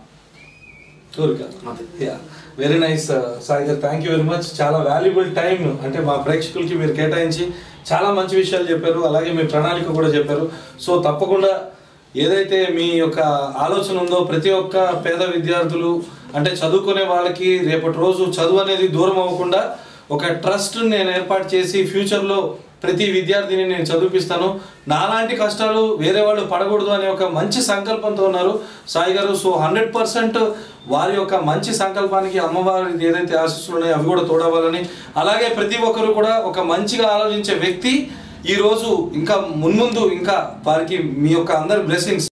కోరిక
అంతే.
యా వెరీ నైస్ సాయి గారు థ్యాంక్ యూ వెరీ మచ్ చాలా వాల్యుబుల్ టైం అంటే మా ప్రేక్షకులకి మీరు కేటాయించి చాలా మంచి విషయాలు చెప్పారు అలాగే మీ ప్రణాళిక కూడా చెప్పారు సో తప్పకుండా ఏదైతే మీ యొక్క ఆలోచన ఉందో ప్రతి ఒక్క పేద విద్యార్థులు అంటే చదువుకునే వాళ్ళకి రేపటి రోజు చదువు అనేది దూరం అవ్వకుండా ఒక ట్రస్ట్ నేను ఏర్పాటు చేసి ఫ్యూచర్లో ప్రతి విద్యార్థిని నేను చదివిపిస్తాను నాలాంటి కష్టాలు వేరే వాళ్ళు పడకూడదు అనే ఒక మంచి సంకల్పంతో ఉన్నారు సాయి గారు సో హండ్రెడ్ పర్సెంట్ వారి యొక్క మంచి సంకల్పానికి అమ్మవారి ఏదైతే ఆశీస్సులు ఉన్నాయో అవి కూడా తోడవాలని అలాగే ప్రతి ఒక్కరు కూడా ఒక మంచిగా ఆలోచించే వ్యక్తి ఈరోజు ఇంకా మున్ముందు ఇంకా వారికి మీ యొక్క అందరి బ్లెస్సింగ్స్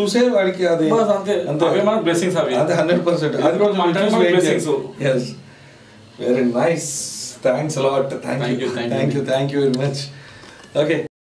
చూసే వాడికి అది
బస్ అంతే. అవే మన blessings అవి.
అంతే హండ్రెడ్ పర్సెంట్ అది కూడా
మన
చూసి
మన
wait
blessings.
చేయాలి. yes very nice thanks a lot thank
Thank
you
you, thank you.
Thank you thank you very much okay